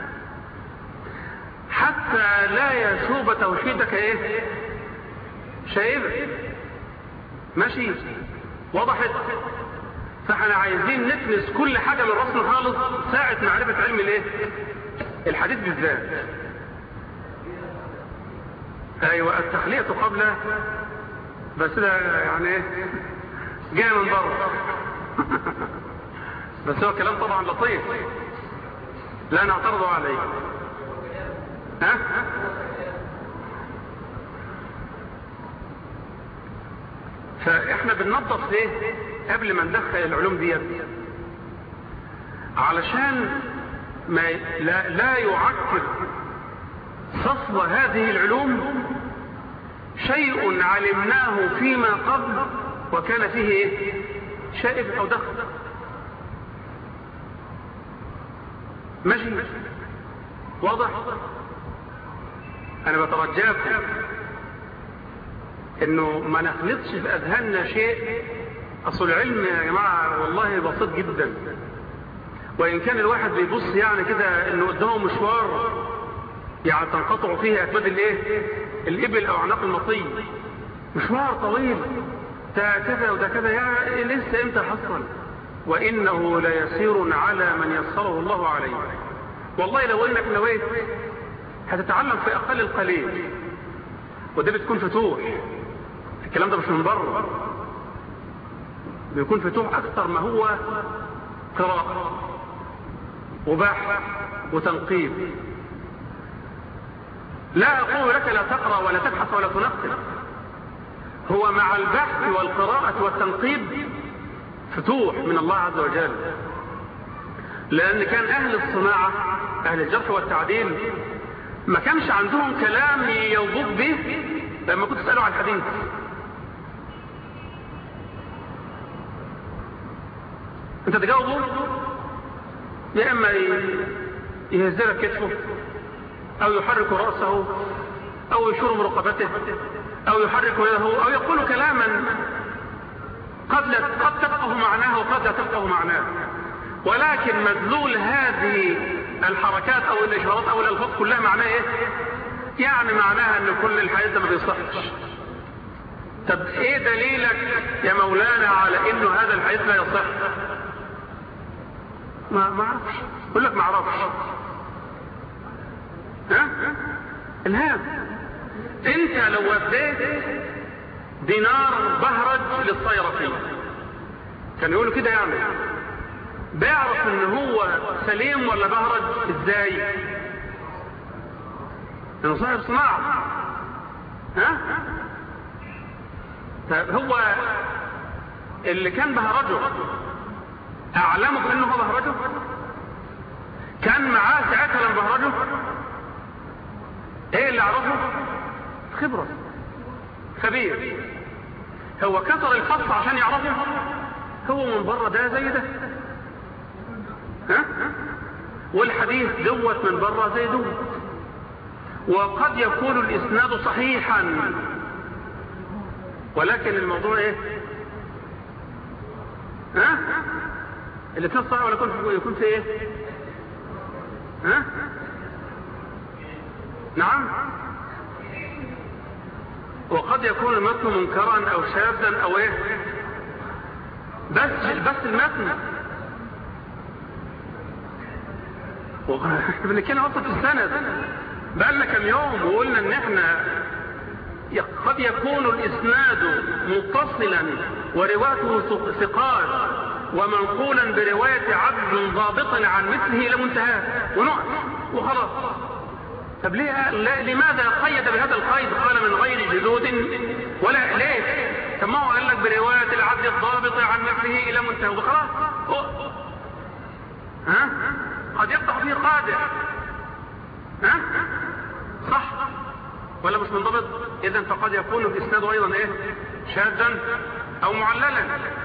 حتى لا يشوب توحيدك ايه شايف ماشي وضحت فاحنا عايزين نكنس كل حاجة من راسنا خالص ساعة معرفة علم الايه الحديث بالذات ايوه التخلية قبل بس ده يعني ايه جاي من بره بس هو كلام طبعا لطيف لا نعترض عليه ها فاحنا بننظف ليه قبل ما ندخل العلوم دي علشان ما لا, لا يعكر صفو هذه العلوم شيء علمناه فيما قبل وكان فيه ايه شائب او دخل ماشي واضح انا بترجاكم انه ما نخلطش في اذهاننا شيء اصل العلم يا جماعة والله بسيط جدا وان كان الواحد بيبص يعني كده انه قدامه مشوار يعني تنقطع فيه اكباد الايه الابل او اعناق المطي مشوار طويل ده كذا وده كذا يا لسه امتى حصل وانه ليسير على من يسره الله عليه والله لو انك نويت هتتعلم في اقل القليل وده بتكون فتوح الكلام ده مش من بره بيكون فتوح اكثر ما هو قراءة وبحث وتنقيب لا اقول لك لا تقرأ ولا تبحث ولا تنقب هو مع البحث والقراءة والتنقيب فتوح من الله عز وجل لان كان اهل الصناعة اهل الجرح والتعديل ما كانش عندهم كلام يوضوك به لما كنت تسأله عن الحديث انت تجاوبه يا اما يهزلك كتفه او يحرك رأسه او يشور برقبته او يحرك يده او يقول كلاما قد لا قد تفقه معناه وقد لا تفقه معناه ولكن مدلول هذه الحركات او الاشارات او الالفاظ كلها معناها ايه يعني معناها ان كل الحديث ده ما بيصحش طب ايه دليلك يا مولانا على انه هذا الحديث لا يصح ما ما اعرفش يقول لك ما اعرفش ها الهام انت لو وديت دينار بهرج للصيرفي كان يقولوا كده يعني بيعرف ان هو سليم ولا بهرج ازاي انه صاحب صناعة ها طيب هو اللي كان بهرجه اعلمه بانه هو بهرجه كان معاه ساعتها لما بهرجه ايه اللي اعرفه خبرة خبير هو كسر الفص عشان يعرفه هو من بره ده زي ده ها والحديث دوت من بره زي دوت وقد يكون الاسناد صحيحا ولكن الموضوع ايه ها الاثنين صحيح ولا يكون في يكون في ايه ها نعم وقد يكون المتن منكرا او شاذا او ايه بس بس المتن احنا بنتكلم اصلا في السند بقالنا كم يوم وقلنا ان احنا قد يكون الاسناد متصلا ورواته ثقات ومنقولا برواية عبد ضابط عن مثله الى منتهاه ونقف وخلاص طب ليه لماذا قيد بهذا القيد قال من غير جدود ولا ليه طب ما هو قال لك برواية العبد الضابط عن مثله الى منتهاه وخلاص ها قد يقطع فيه قادر ها صح ولا مش منضبط اذا فقد يكون الاسناد ايضا ايه شاذا او معللا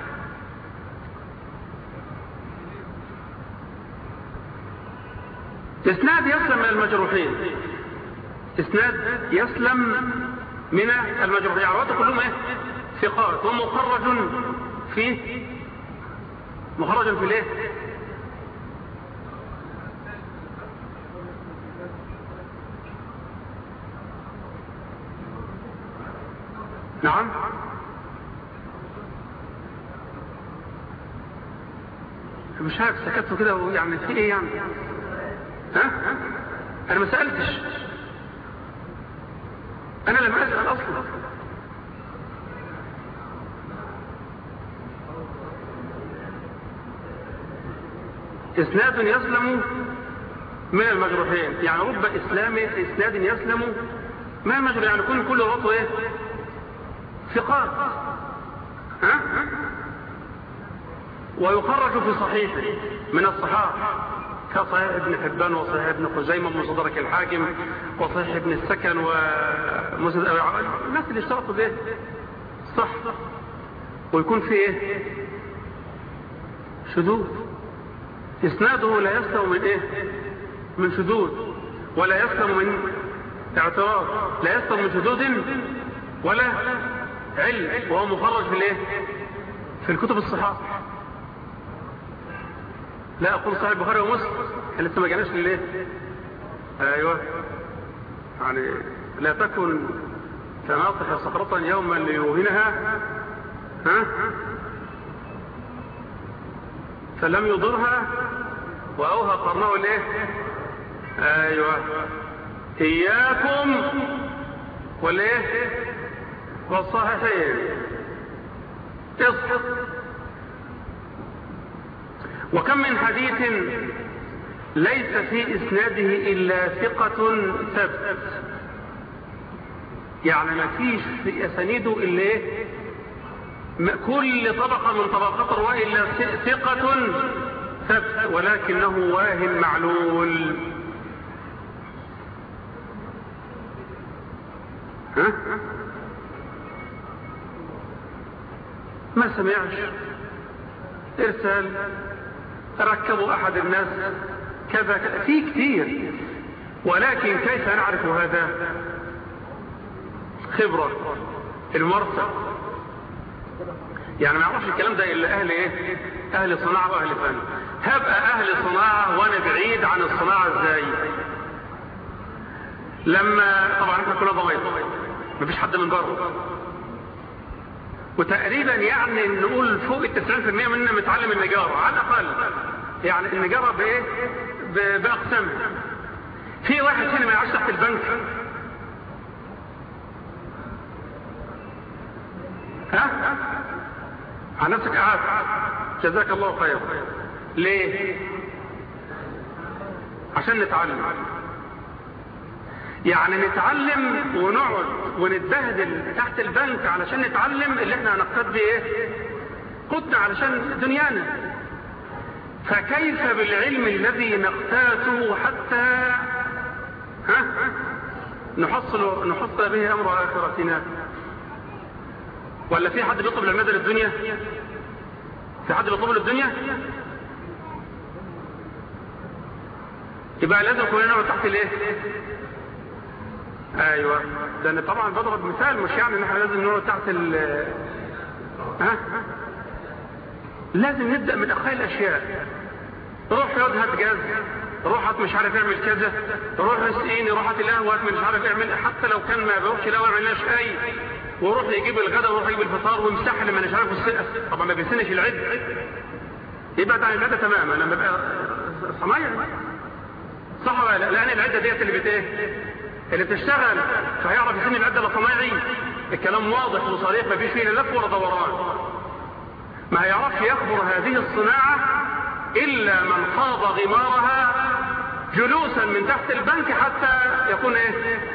اسناد يسلم من المجروحين اسناد يسلم من المجروحين يعني كلهم ايه ثقات ومخرج في مخرج في الايه نعم مش عارف سكتوا كده يعني في ايه يعني ها انا ما سألتش انا لم اسأل اصلا اسناد يسلم من المجروحين يعني رب اسلام اسناد يسلم من المجروحين يعني كل كل رطوه ايه ثقات ها ويخرج في صحيحه من الصحاح كصحيح ابن حبان وصحيح ابن خزيمة ومصدرك الحاكم وصحيح ابن السكن ومسند الناس اللي اشترطوا به صح ويكون في ايه شذوذ اسناده لا يسلم من ايه من شذوذ ولا يسلم من اعتراض لا يسلم من شذوذ ولا علم وهو مخرج في الايه في الكتب الصحاح لا اقول صحيح البخاري ومسلم لسه ما جاناش للايه ايوه يعني لا تكن تناطح صخرة يوما ليوهنها ها فلم يضرها واوهى قرنه الايه ايوه اياكم والايه والصحيحين اصحف وكم من حديث ليس في اسناده الا ثقة ثبت يعني ما فيش في اسانيده الا ايه كل طبقة من طبقات الرواة الا ثقة ثبت ولكنه واهم معلول ها ما سمعش ارسال ركبوا احد الناس كذا في كثير ولكن كيف نعرف هذا خبرة المرسى يعني ما يعرفش الكلام ده الا اهل ايه اهل صناعة واهل فن هبقى اهل صناعة وانا بعيد عن الصناعة ازاي لما طبعا احنا كنا ضميط مفيش حد من بره وتقريبا يعني نقول فوق التسعين في المية مننا متعلم النجارة على الأقل يعني النجارة بإيه بأقسامها في واحد هنا ما يعيش تحت البنك ها عن نفسك قعدت جزاك الله خير ليه عشان نتعلم يعني نتعلم ونقعد ونتبهدل تحت البنك علشان نتعلم اللي احنا هنقتد بيه ايه قدنا علشان دنيانا فكيف بالعلم الذي نقتاته حتى ها نحصل نحصل به امر اخرتنا ولا في حد بيطلب العلم ده للدنيا في حد بيطلبه للدنيا يبقى لازم كلنا نقعد تحت الايه ايوه ده انا طبعا بضرب مثال مش يعني ان احنا لازم نقعد تحت ال ها لازم نبدا من اقل الاشياء روح ياض هات جاز روح هات مش عارف اعمل كذا روح اسقيني روح هات القهوه هات مش عارف اعمل حتى لو كان ما بيروحش لا ما عملناش اي وروح يجيب الغدا وروح يجيب الفطار ويمسح لي ما مش عارف السقف طبعا ما بيسنش العد يبقى ده العده تماما لما بقى صنايعي صح ولا لا لان العده ديت اللي بت ايه اللي بتشتغل فهيعرف يسن العده ولا صنايعي الكلام واضح وصريح ما فيش فيه لف ولا دوران ما هيعرفش يخبر هذه الصناعه الا من خاض غمارها جلوسا من تحت البنك حتى يكون ايه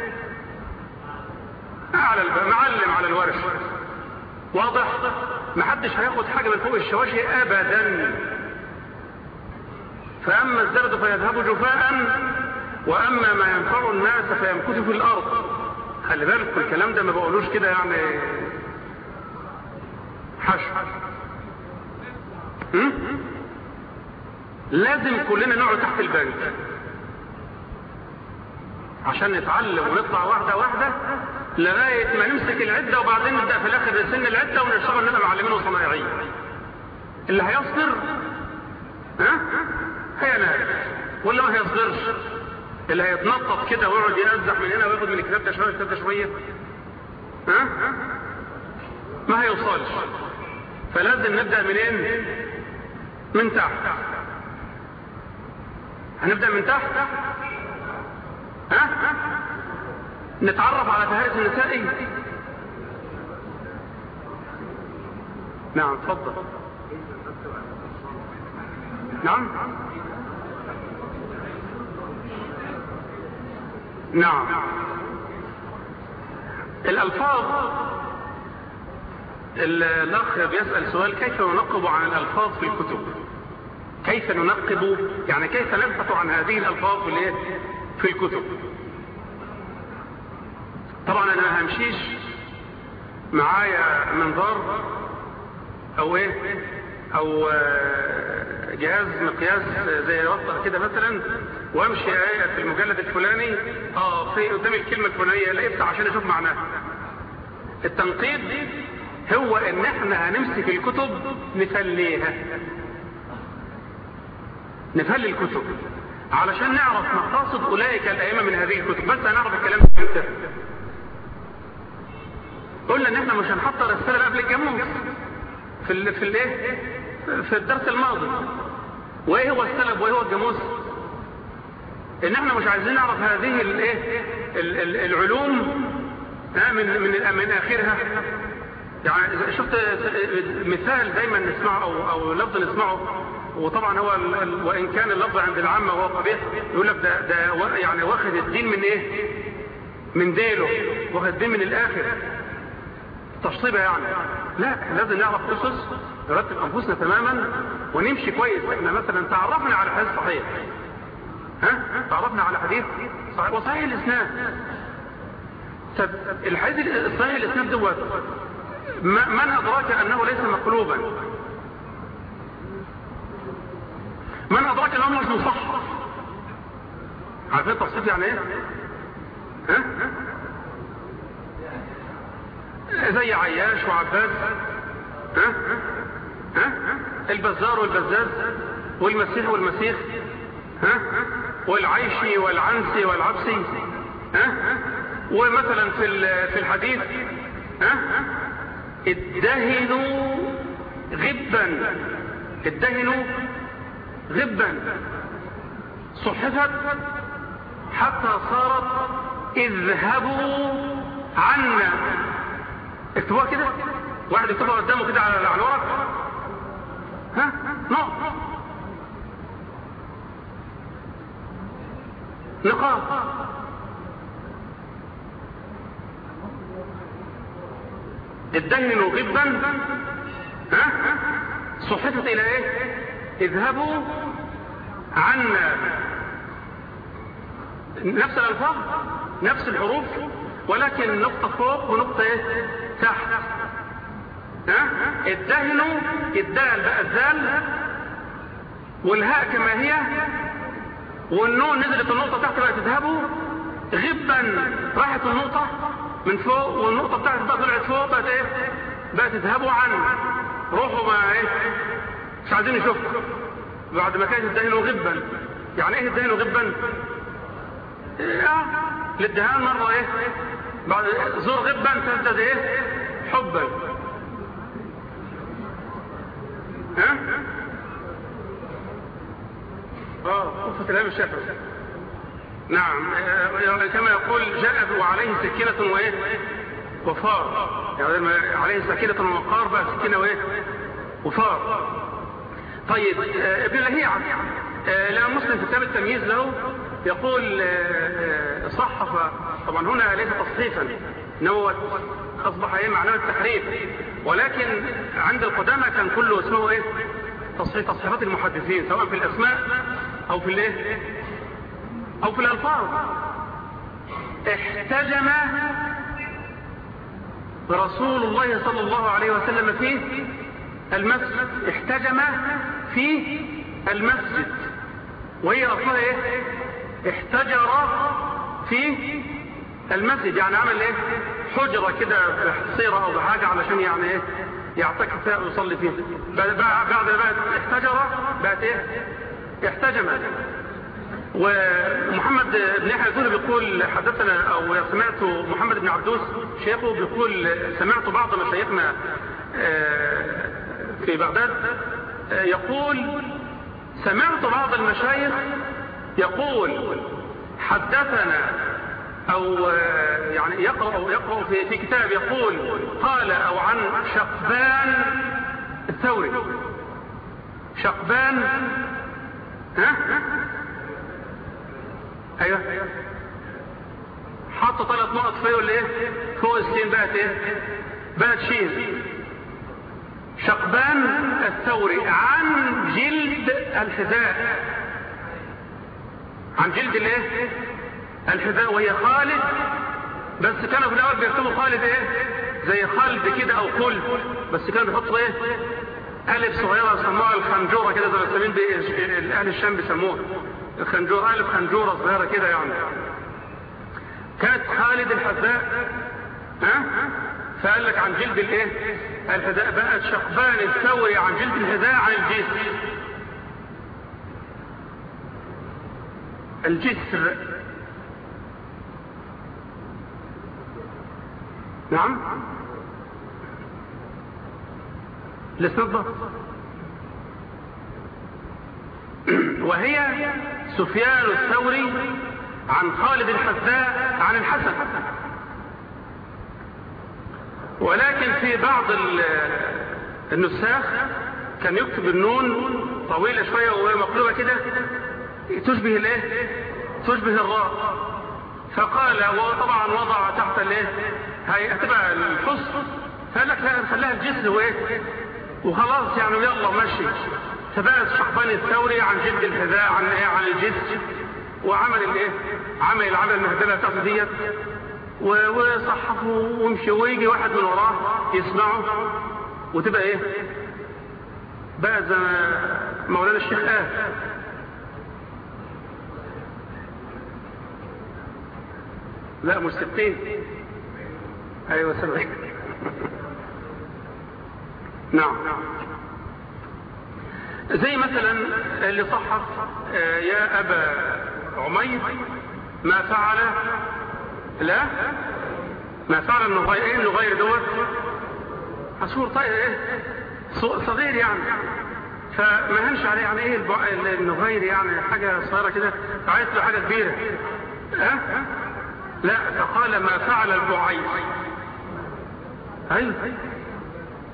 على معلم على الورش واضح ما حدش هياخد حاجة من فوق الشواشي ابدا فاما الزبد فيذهب جفاء واما ما ينفع الناس فيمكث في الارض خلي بالك الكلام ده ما بقولوش كده يعني حشو لازم كلنا نقعد تحت البنك عشان نتعلم ونطلع واحدة واحدة لغاية ما نمسك العدة وبعدين نبدأ في الآخر نسن العدة ونشتغل نبقى معلمين وصنايعيين اللي هيصبر ها هينال واللي ما هيصبرش اللي هيتنطط كده ويقعد ينزح من هنا وياخد من الكتاب ده شويه الكتاب ده شويه ها ما هيوصلش فلازم نبدا منين من تحت هنبدا من تحت ها نتعرف على فهارس النسائي نعم تفضل نعم نعم الألفاظ الأخ بيسأل سؤال كيف ننقب عن الألفاظ في الكتب كيف ننقب يعني كيف نبحث عن هذه الألفاظ في, في الكتب طبعا أنا ما همشيش معايا منظار أو إيه أو جهاز مقياس زي ربطة كده مثلا وامشي ايه في المجلد الفلاني اه في قدام الكلمة الفلانية لا عشان اشوف معناها التنقيب هو ان احنا هنمسك الكتب نفليها نفلي الكتب علشان نعرف مقاصد اولئك الائمه من هذه الكتب بس هنعرف الكلام ده امتى قلنا ان احنا مش هنحط رسالة قبل الجاموس في ال في الايه في الدرس الماضي وايه هو السلب وايه هو الجاموس ان احنا مش عايزين نعرف هذه الايه العلوم من من من اخرها يعني شفت مثال دايما نسمعه او او لفظ نسمعه وطبعا هو وان كان اللفظ عند العامه هو قبيح يقول لك ده ده يعني واخد الدين من ايه من ديله واخد الدين من الاخر تشطيبه يعني لا لازم نعرف قصص نرتب انفسنا تماما ونمشي كويس احنا مثلا تعرفنا على حديث صحيح ها تعرفنا على حديث صحيح وصحيح الاسناد طب الحديث الصحيح الاسناد دوت من ادراك انه ليس مقلوبا من ادراك انه مش مصحح عارفين التصحيح يعني ايه ها زي عياش وعباس ها ها البزار والبزاز والمسيح والمسيح ها والعيشي والعنسي والعبسي ها ومثلا في في الحديث ها ادهنوا غبا ادهنوا غبا صحفت حتى صارت اذهبوا عنا اكتبوها كده واحد يكتبها قدامه كده على الورق ها نقط نقاط الدهن غبا ها صحفت الى ايه اذهبوا عنا نفس الالفاظ نفس الحروف ولكن نقطة فوق ونقطة ايه تحت ها الدهن الدال بقى الدال والهاء كما هي والنون نزلت النقطة تحت بقى تذهبوا غبا راحت النقطة من فوق والنقطة بتاعت بقى طلعت فوق بقت ايه بقى تذهبوا عنه روحوا ما ايه مش عايزين نشوفها بعد ما كانت الدهن غبا يعني ايه الدهن غبا إيه للدهان مرة ايه بعد زور غبا تزداد ايه حبا ها اه وفة الهام الشافعي نعم كما يقول جاء وعليه سكينة وايه وفار يعني عليه سكينة ووقار بقى سكينة وايه وفار طيب ابن لهيعة لا مسلم في كتاب التمييز له يقول صحف طبعا هنا ليس تصحيفا انه اصبح ايه معناه التحريف ولكن عند القدامى كان كله اسمه ايه تصحيح تصحيحات المحدثين سواء في الاسماء او في الايه او في الالفاظ احتجم رسول الله صلى الله عليه وسلم في المسجد احتجم في المسجد وهي اصلها ايه احتجر في المسجد يعني عمل ايه حجرة كده بحصيرة او بحاجة علشان يعني ايه يعتكف فيها ويصلي فيها بعد بعد بقت احتجر بقت ايه احتجم ومحمد بن يحيى الزهري بيقول حدثنا او سمعت محمد بن عبدوس شيخه بيقول سمعت بعض مشايخنا في بغداد يقول سمعت بعض المشايخ يقول حدثنا او يعني يقرأ أو يقرأ في, في كتاب يقول قال او عن شقبان الثوري شقبان ها ايوه حط ثلاث نقط فيه ولا ايه فوق السين بقت ايه بقت شين شقبان الثوري عن جلد الحذاء عن جلد الايه الحذاء وهي خالد بس كانوا في الاول بيكتبوا خالد ايه زي خالد كده او قلب بس كانوا بيحطوا ايه الف صغيره يسموها الخنجوره كده زي ما السمين اهل الشام بيسموها الخنجوره الف خنجوره صغيره كده يعني كانت خالد الحذاء ها فقال لك عن جلد الايه الحذاء بقت شقبان الثوري عن جلد الحذاء عن الجسر الجسر نعم الاسناد وهي سفيان الثوري عن خالد الحذاء عن الحسن ولكن في بعض النساخ كان يكتب النون طويلة شوية ومقلوبة كده تشبه الايه تشبه الراء فقال وطبعا وضع تحت الايه هتبقى الحصن فقال لك لا نخليها الجسر وايه وخلاص يعني يلا ماشي فبقى الشحباني الثوري عن جلد الحذاء عن ايه عن الجسر وعمل الايه عمل العمل المهدله بتاعته ديت وصحفه ومشي ويجي واحد من وراه يسمعه وتبقى ايه بقى زي مولانا الشيخ قال لا مش ستين ايوه سبعين نعم زي مثلا اللي صحف يا ابا عمير ما فعل لا ما فعل النغير ايه النغير دوت عصفور طيب ايه صغير يعني فما هنش عليه يعني ايه النغير يعني حاجة صغيرة كده عايز له حاجة كبيرة ها أه؟ لا فقال ما فعل البعير ايوه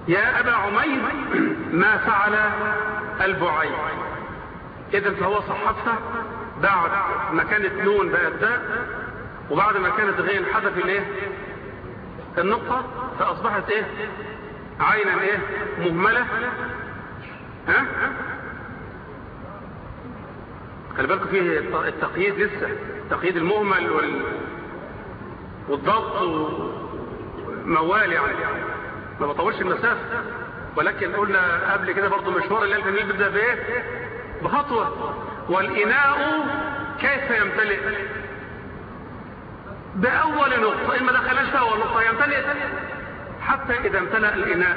يا أبا عمير ما فعل البعير إذا فهو صحفها بعد ما كانت نون بقت داء وبعد ما كانت غين حذف الايه النقطة فأصبحت ايه عينا ايه مهملة ها خلي بالكم فيه التقييد لسه تقييد المهمل وال... والضغط موال يعني ما بطولش المسافة ولكن قلنا قبل كده برضو مشوار اللي الفميل بيبدأ بايه بخطوة والإناء كيف يمتلئ بأول نقطة إن ما دخلش في أول نقطة يمتلئ حتى إذا امتلأ الإناء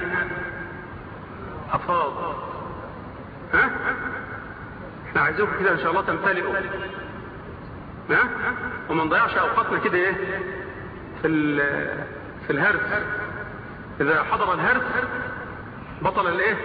أفاض ها احنا عايزينكم كده إن شاء الله تمتلئوا ها وما نضيعش أوقاتنا كده إيه في في الهرس إذا حضر الهرس بطل الإيه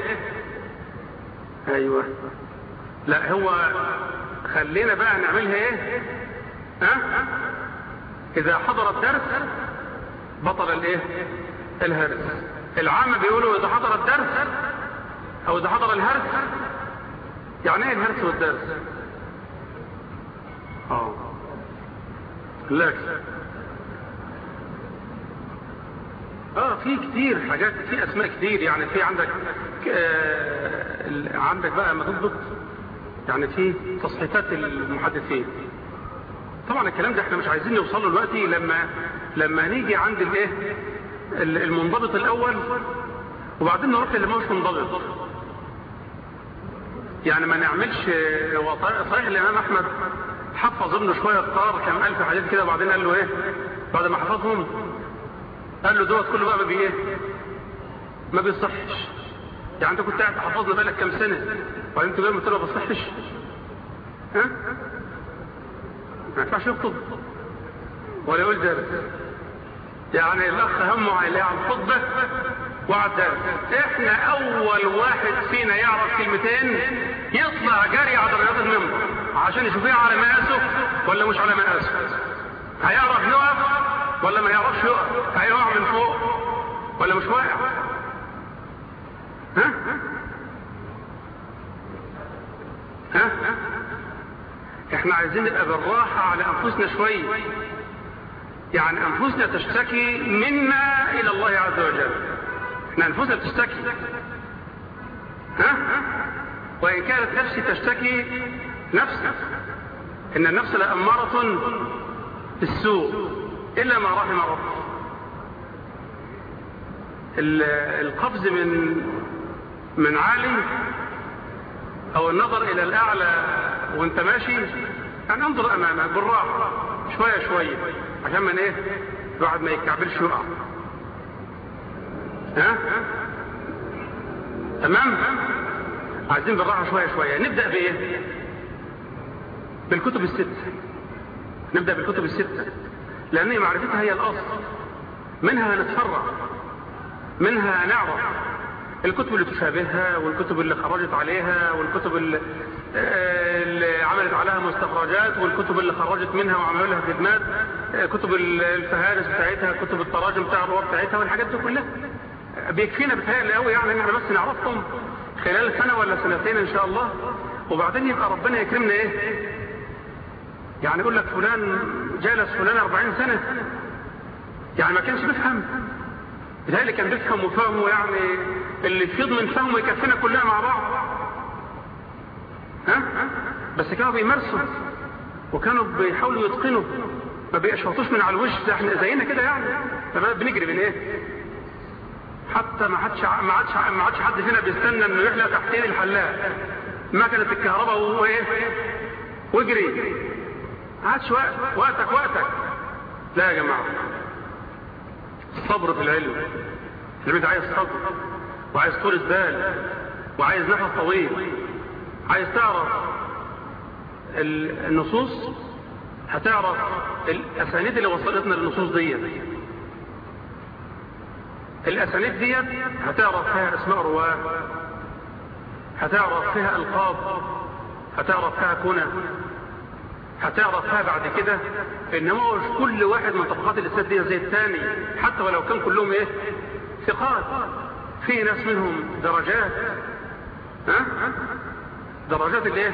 أيوه لا هو خلينا بقى نعملها ايه ها اذا حضر الدرس بطل الايه الهرس العامة بيقولوا اذا حضر الدرس او اذا حضر الهرس يعني ايه الهرس والدرس اه لكن اه في كتير حاجات في اسماء كتير يعني في عندك آه عندك بقى ما تضبط يعني في تصحيحات المحدثين طبعا الكلام ده احنا مش عايزين نوصل له دلوقتي لما لما نيجي عند الايه المنضبط الاول وبعدين نروح للي مش منضبط يعني ما نعملش صحيح الامام احمد حفظ ابنه شويه قار كم الف حديث كده وبعدين قال له ايه بعد ما حفظهم قال له دوت كله بقى ما بي ايه ما بيصحش يعني انت كنت قاعد تحفظنا بالك كام سنه وبعدين انت جاي قلت له ما بصحش ها ما ينفعش يخطب ولا يقول درس يعني الاخ همه على الخطبه وعلى الدرس احنا اول واحد فينا يعرف كلمتين يطلع جري على درجات المنبر عشان يشوفها على مقاسه ولا مش على مقاسه هيعرف يقف ولا ما يعرفش يقف هيقع من فوق ولا مش واقع ها ها احنا عايزين نبقى بالراحة على انفسنا شوية يعني انفسنا تشتكي منا الى الله عز وجل احنا انفسنا تشتكي ها وان كانت نفسي تشتكي نفسك ان النفس لأمارة بالسوء الا ما رحم ربك القفز من من عالي او النظر الى الاعلى وانت ماشي يعني انظر امامك بالراحه شويه شويه عشان ما ايه الواحد ما يتكعبلش يقع ها تمام عايزين بالراحه شويه شويه نبدا بايه بالكتب السته نبدا بالكتب السته لان معرفتها هي الاصل منها نتفرع منها نعرف الكتب اللي تشابهها والكتب اللي خرجت عليها والكتب اللي, اللي عملت عليها مستخرجات والكتب اللي خرجت منها وعملوا لها خدمات كتب الفهارس بتاعتها كتب التراجم بتاع الرواه بتاعتها والحاجات دي كلها بيكفينا بتهيألي قوي يعني ان احنا بس نعرفهم خلال سنة ولا سنتين ان شاء الله وبعدين يبقى ربنا يكرمنا ايه يعني يقول لك فلان جالس فلان 40 سنة يعني ما كانش بيفهم بتهيألي كان بيفهم وفهمه يعني اللي فيض من فهمه يكفينا كلنا مع بعض ها بس كانوا بيمارسوا وكانوا بيحاولوا يتقنوا ما بيشفطوش من على الوش زي احنا زينا كده يعني فبقى بنجري من ايه حتى ما حدش ما عادش ما عادش حد فينا بيستنى انه يحلق تحتين الحلاق ما كانت الكهرباء وهو ايه واجري ما عادش وقت وقتك وقتك لا يا جماعه الصبر في العلم العلم عايز صبر وعايز طول بال وعايز نفس طويل عايز تعرف النصوص هتعرف الاسانيد اللي وصلتنا للنصوص دي الاسانيد دي هتعرف فيها اسماء رواه هتعرف فيها القاب هتعرف فيها كنى هتعرف فيها بعد كده ان هو مش كل واحد من طبقات الاسناد دي زي الثاني حتى ولو كان كلهم ايه ثقات في ناس منهم درجات ها درجات الايه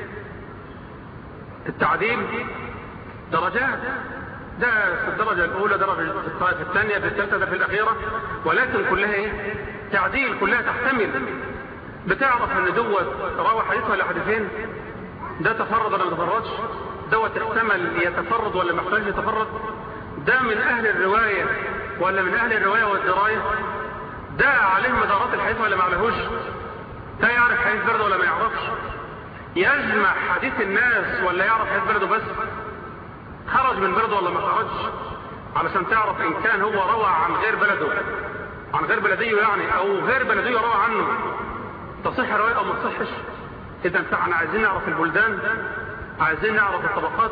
التعديل درجات ده في الدرجة الأولى درجة في الثانية في الثالثة ده في الأخيرة ولكن كلها إيه؟ تعديل كلها تحتمل بتعرف إن دوت روى حديث ولا حديثين ده تفرد ولا ما تفردش دوت احتمل يتفرد ولا محتاج يتفرد ده من أهل الرواية ولا من أهل الرواية والدراية ده عليه مدارات الحديث ولا ما عليهوش ده يعرف حديث برد ولا ما يعرفش يجمع حديث الناس ولا يعرف حديث برده بس خرج من بلده ولا ما خرجش علشان تعرف ان كان هو روى عن غير بلده عن غير بلديه يعني او غير بلديه روى عنه تصح رواية او ما تصحش اذا احنا عايزين نعرف البلدان عايزين نعرف الطبقات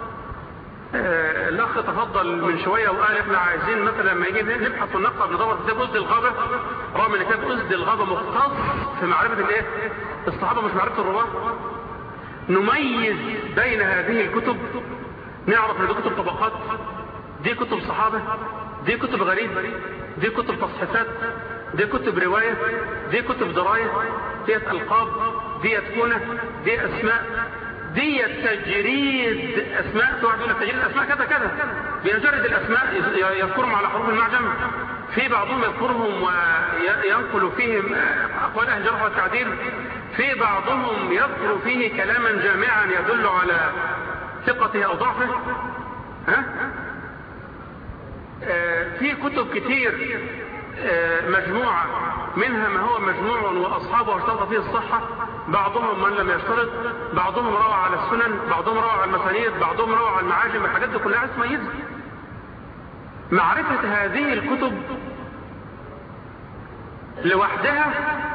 آه الاخ تفضل من شوية وقال احنا عايزين مثلا لما يجي نبحث ونقرا ندور في كتاب اسد الغابة رغم ان كتاب اسد الغابة مختص في معرفة الايه الصحابة مش معرفة الرواه نميز بين هذه الكتب نعرف ان دي كتب طبقات دي كتب صحابة دي كتب غريب دي كتب تصحيفات دي كتب رواية دي كتب دراية ديت ألقاب ديت كنة دي أسماء دي تجريد أسماء واحد يقول لك تجريد أسماء كذا كذا بيجرد الأسماء يذكرهم على حروف المعجم في بعضهم يذكرهم وينقل فيهم أقوال أهل الجرح والتعديل في بعضهم يذكر فيه كلاما جامعا يدل على ثقته او ضعفه ها آه في كتب كتير آه مجموعة منها ما هو مجموع واصحابه اشترط فيه الصحة بعضهم من لم يشترط بعضهم روى على السنن بعضهم روى على المسانيد بعضهم روى على المعاجم الحاجات دي كلها تميزها معرفة هذه الكتب لوحدها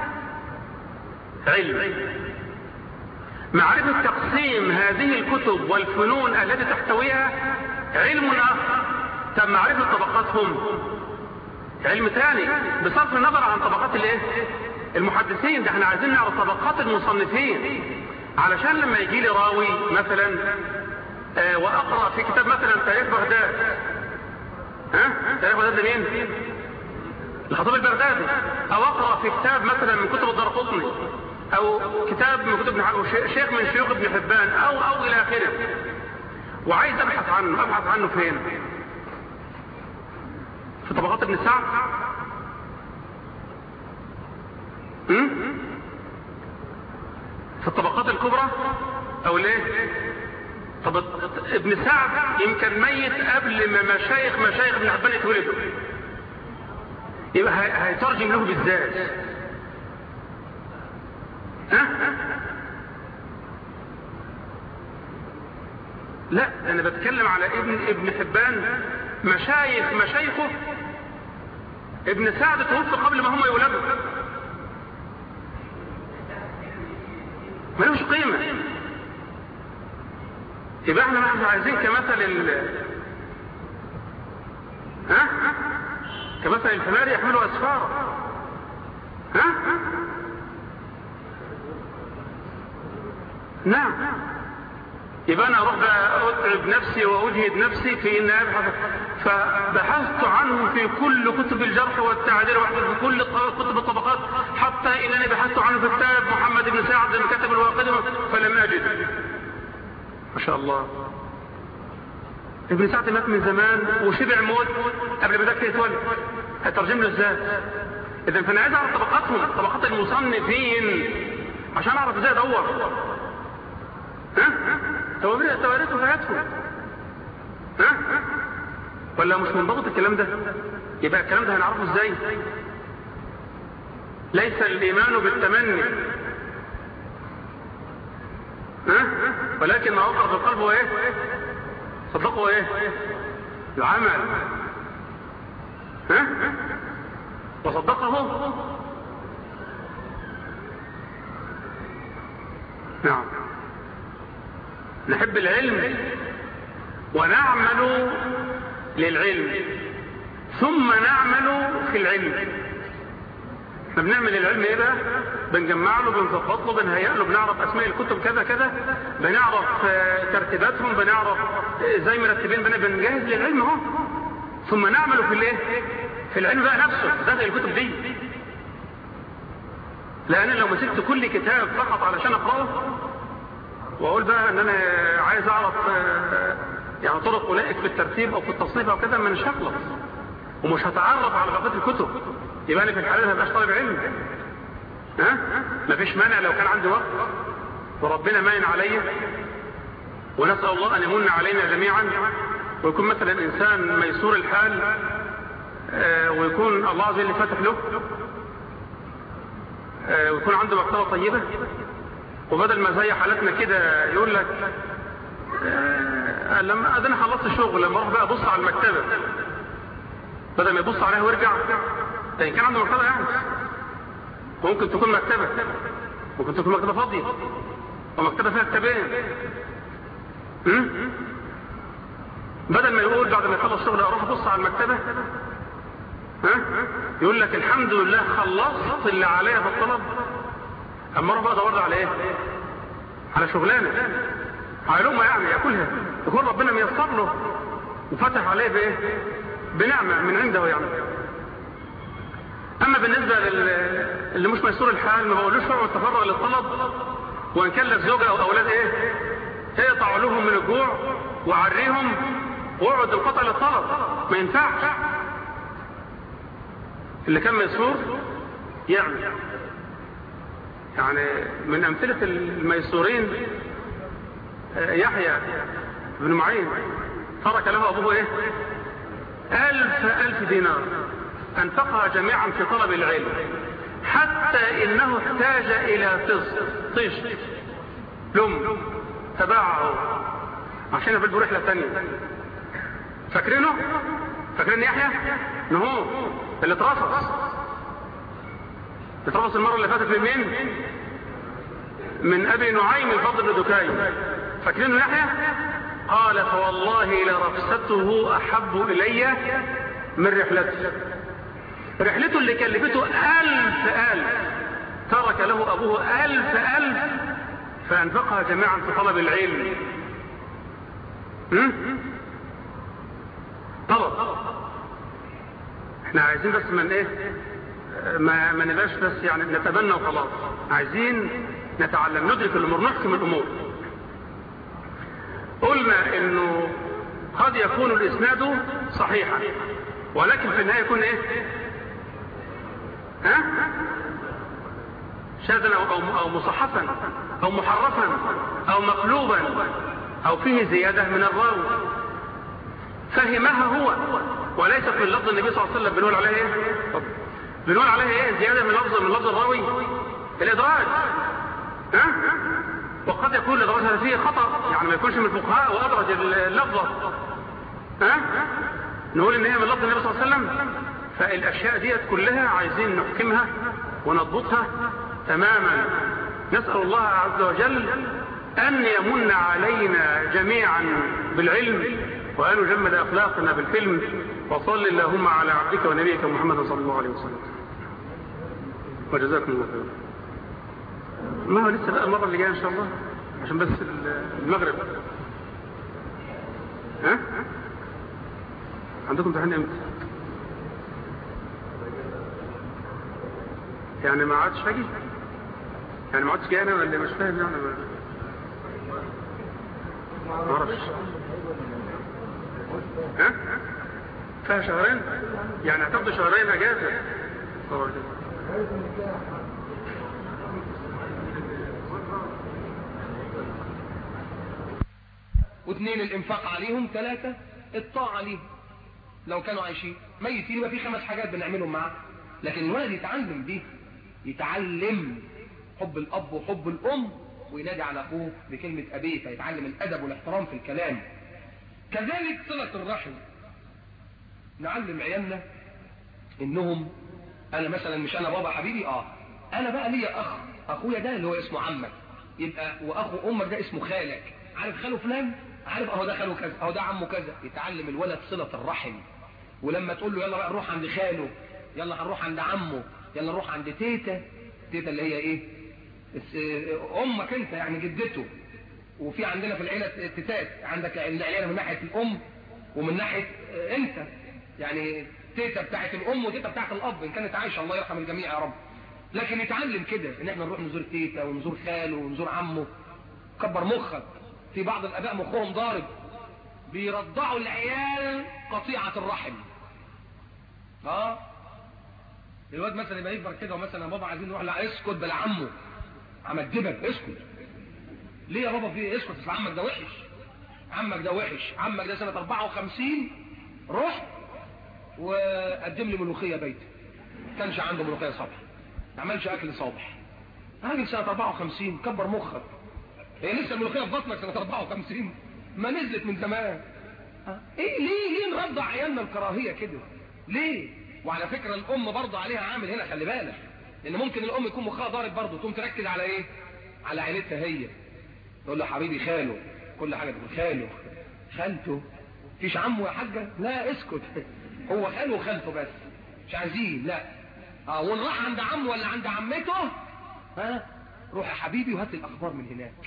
علم معرفة تقسيم هذه الكتب والفنون التي تحتويها علم آخر طب معرفة طبقاتهم علم ثاني بصرف النظر عن طبقات الايه المحدثين ده احنا عايزين نعرف طبقات المصنفين علشان لما يجي لي راوي مثلا آه واقرا في كتاب مثلا تاريخ بغداد ها تاريخ بغداد لمين الخطيب البغدادي او اقرا في كتاب مثلا من كتب الدرقطني او كتاب من كتب أو شيخ من شيوخ ابن حبان او او الى اخره وعايز ابحث عنه ابحث عنه فين في طبقات ابن سعد في الطبقات الكبرى او ليه طب ابن سعد يمكن ميت قبل ما مشايخ مشايخ ابن حبان يتولدوا يبقى هيترجم له بالذات ها؟ لا انا بتكلم على ابن ابن حبان مشايخ مشايخه ابن سعد توفي قبل ما هم يولدوا ملوش قيمة يبقى احنا نحن عايزين كمثل ال ها كمثل الحمار يحملوا اسفاره ها نعم يبقى انا اروح اتعب نفسي واجهد نفسي في ان ابحث فبحثت عنه في كل كتب الجرح والتعديل وفي كل كتب الطبقات حتى انني بحثت عنه في كتاب محمد بن سعد لما كتب الواقد فلم اجد ما شاء الله ابن سعد مات من زمان وشبع موت قبل ما ذاك يتولد هترجم له ازاي اذا فانا عايز اعرف طبقاتهم طبقات المصنفين عشان اعرف ازاي ادور ها تواريخ وفياتهم ها ولا مش منضبط الكلام ده يبقى الكلام ده هنعرفه ازاي ليس الايمان بالتمني ها ولكن ما وقع في القلب هو ايه صدقوا ايه العمل ها وصدقه نعم نحب العلم ونعمل للعلم ثم نعمل في العلم احنا بنعمل العلم ايه بقى بنجمع له بنظبط له بنهيئ له بنعرف اسماء الكتب كذا كذا بنعرف ترتيباتهم بنعرف زي مرتبين بنجهز للعلم اهو ثم نعمل في الايه في العلم بقى نفسه داخل الكتب دي لان لو مسكت كل كتاب فقط علشان اقراه واقول بقى ان انا عايز اعرف آه، يعني طرق اولئك في الترتيب او في التصنيف او كذا مش هخلص ومش هتعرف على بقيه الكتب يبقى انا في الحالة ما بقاش طالب علم ها مفيش مانع لو كان عندي وقت وربنا ماين عليا ونسأل الله أن يمن علينا جميعا ويكون مثلا إنسان ميسور الحال آه، ويكون الله عز وجل فاتح له آه، ويكون عنده مكتبة طيبة وبدل ما زي حالتنا كده يقول لك آه، لما أنا خلصت الشغل لما أروح بقى أبص على المكتبة بدل ما يبص عليها ويرجع ده كان عنده مكتبة يعني ممكن تكون مكتبة ممكن تكون مكتبة فاضية ومكتبة فيها كتابين بدل ما يقول بعد ما يخلص شغل اروح ابص على المكتبة ها يقول لك الحمد لله خلصت اللي عليا في الطلب اما اروح بقى ادور على ايه على شغلانه علومه يعني ياكلها يكون ربنا ميسر له وفتح عليه بايه بنعمه من عنده يعني اما بالنسبه اللي مش ميسور الحال ما بقولوش اقعد تفرغ للطلب وان كان لك زوجه او اولاد ايه اقطع لهم من الجوع وعريهم واقعد القطع للطلب ما ينفعش اللي كان ميسور يعني يعني من امثله الميسورين آه، يحيى بن معين ترك له ابوه ايه الف الف دينار انفقها جميعا في طلب العلم حتى انه احتاج الى طيش لم تباعه عشان يبقى رحله ثانيه فاكرينه فاكرين يحيى نهو اللي اترفض اترفض المره اللي فاتت من مين من ابي نعيم الفضل بن دكاي فاكرينه يحيى قال فوالله لرفسته احب الي من رحلته رحلته اللي كلفته ألف ألف ترك له أبوه ألف ألف فأنفقها جميعا في طلب العلم طلب احنا عايزين بس من ايه ما, ما نبقاش بس يعني نتبنى وخلاص عايزين نتعلم ندرك الامور نحكم الامور قلنا انه قد يكون الاسناد صحيحا ولكن في النهايه يكون ايه ها شاذا أو, أو مصحفا أو محرفا أو مقلوبا أو فيه زيادة من الراوي فهمها هو وليس في اللفظ النبي صلى الله عليه وسلم بنقول عليه ايه بنقول عليه ايه زيادة من لفظ من لفظ الراوي الادراج ها وقد يكون الادراج هذا فيه خطأ يعني ما يكونش من الفقهاء وادرج اللفظة ها نقول ان هي من لفظ النبي صلى الله عليه وسلم فالاشياء ديت كلها عايزين نحكمها ونضبطها تماما نسأل الله عز وجل أن يمن علينا جميعا بالعلم وأن يجمد أخلاقنا بالفيلم وصل اللهم على عبدك ونبيك محمد صلى الله عليه وسلم وجزاكم الله خيرا ما هو لسه بقى المرة اللي جاية إن شاء الله عشان بس المغرب ها عندكم امتحان امتى يعني ما عادش هاجي يعني ما عادش جاي انا ولا مش فاهم يعني ما اعرفش ها فيها شهرين يعني هتاخد شهرين اجازه واثنين الانفاق عليهم ثلاثة الطاعة عليهم لو كانوا عايشين ميتين يبقى في خمس حاجات بنعملهم معاه لكن الولد يتعلم دي يتعلم حب الأب وحب الأم وينادي على أخوه بكلمة أبيه فيتعلم الأدب والاحترام في الكلام كذلك صلة الرحم نعلم عيالنا إنهم أنا مثلا مش أنا بابا حبيبي آه أنا بقى ليا أخ أخويا ده اللي هو اسمه عمك يبقى وأخو أمك ده اسمه خالك عارف خاله فلان عارف أهو ده خاله كذا أهو ده عمه كذا يتعلم الولد صلة الرحم ولما تقول له يلا بقى نروح عند خاله يلا هنروح عند عمه يلا نروح عند تيتا تيتا اللي هي ايه امك انت يعني جدته وفي عندنا في العيله تيتات عندك العيله من ناحيه الام ومن ناحيه انت يعني تيتا بتاعت الام وتيتا بتاعت الاب ان كانت عايشه الله يرحم الجميع يا رب لكن يتعلم كده ان احنا نروح نزور تيتا ونزور خاله ونزور عمه كبر مخك في بعض الاباء مخهم ضارب بيرضعوا العيال قطيعة الرحم اه الواد مثلا يبقى يكبر كده ومثلا يا بابا عايزين نروح لا اسكت بلا عمه عمدبك اسكت ليه يا بابا في ايه اسكت اصل عمك ده وحش عمك ده وحش عمك ده سنة 54 روح وقدم لي ملوخية بيتي كانش عنده ملوخية صبح ما عملش اكل صبح راجل سنة 54 كبر مخك هي لسه الملوخية في بطنك سنة 54 ما نزلت من زمان ايه ليه ليه نرضع عيالنا الكراهية كده ليه وعلى فكرة الام برضه عليها عامل هنا خلي بالك لان ممكن الام يكون مخها ضارب برضه تقوم تركز على ايه على عيلتها هي تقول له حبيبي خاله كل حاجة تقول خاله خالته فيش عمه يا حاجة لا اسكت هو خاله وخالته بس مش عايزين لا اه ونروح عند عمه ولا عند عمته ها روح يا حبيبي وهات الاخبار من هناك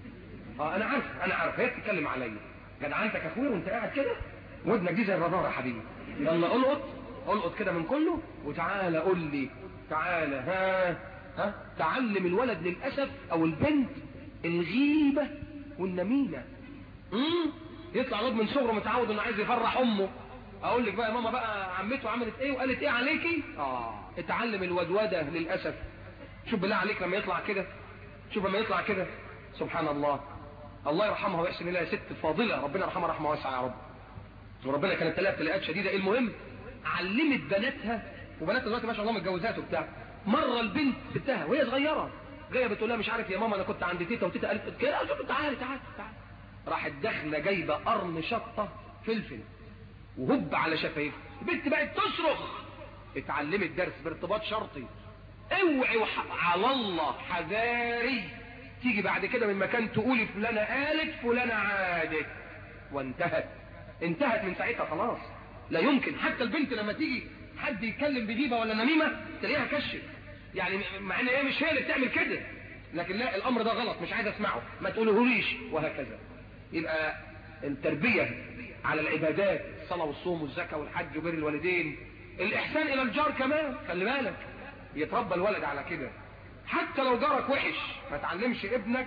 اه انا عارف انا عارف هي بتتكلم عليا جدعنتك اخويا وانت قاعد كده ودنك دي زي الرادار يا حبيبي يلا القط القط كده من كله وتعالى قول لي تعالى ها ها تعلم الولد للاسف او البنت الغيبه والنميمه امم يطلع الواد من صغره متعود انه عايز يفرح امه اقول لك بقى يا ماما بقى عمته عملت ايه وقالت ايه عليكي اه اتعلم الودوده للاسف شوف بالله عليك لما يطلع كده شوف لما يطلع كده سبحان الله الله يرحمها ويحسن اليها ست فاضله ربنا يرحمها رحمه واسعه يا رب وربنا كانت تلاقي ابتلاءات شديده المهم علمت بناتها وبناتها دلوقتي ما شاء الله متجوزات وبتاع مره البنت ستها وهي صغيره جايه بتقول لها مش عارف يا ماما انا كنت عند تيتا وتيتا قالت كده قالت له تعالي تعالي تعالي راحت داخله جايبه قرن شطه فلفل وهب على شفايفها البنت بقت تصرخ اتعلمت درس بارتباط شرطي اوعي وح... على الله حذاري تيجي بعد كده من مكان تقولي فلانة قالت فلانة عادت وانتهت انتهت من ساعتها خلاص لا يمكن حتى البنت لما تيجي حد يتكلم بجيبة ولا نميمة تلاقيها كشف يعني مع ان هي مش هي اللي بتعمل كده لكن لا الامر ده غلط مش عايز اسمعه ما تقولهوليش وهكذا يبقى التربية على العبادات الصلاة والصوم والزكاة والحج وبر الوالدين الإحسان إلى الجار كمان خلي بالك يتربى الولد على كده حتى لو جارك وحش ما تعلمش ابنك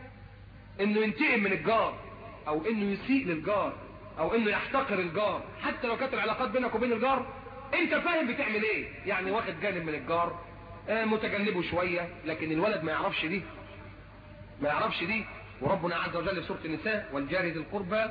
انه ينتقم من الجار او انه يسيء للجار او انه يحتقر الجار حتى لو كانت العلاقات بينك وبين الجار انت فاهم بتعمل ايه يعني واخد جانب من الجار آه متجنبه شوية لكن الولد ما يعرفش دي ما يعرفش دي وربنا عز وجل في سورة النساء والجار ذي القربى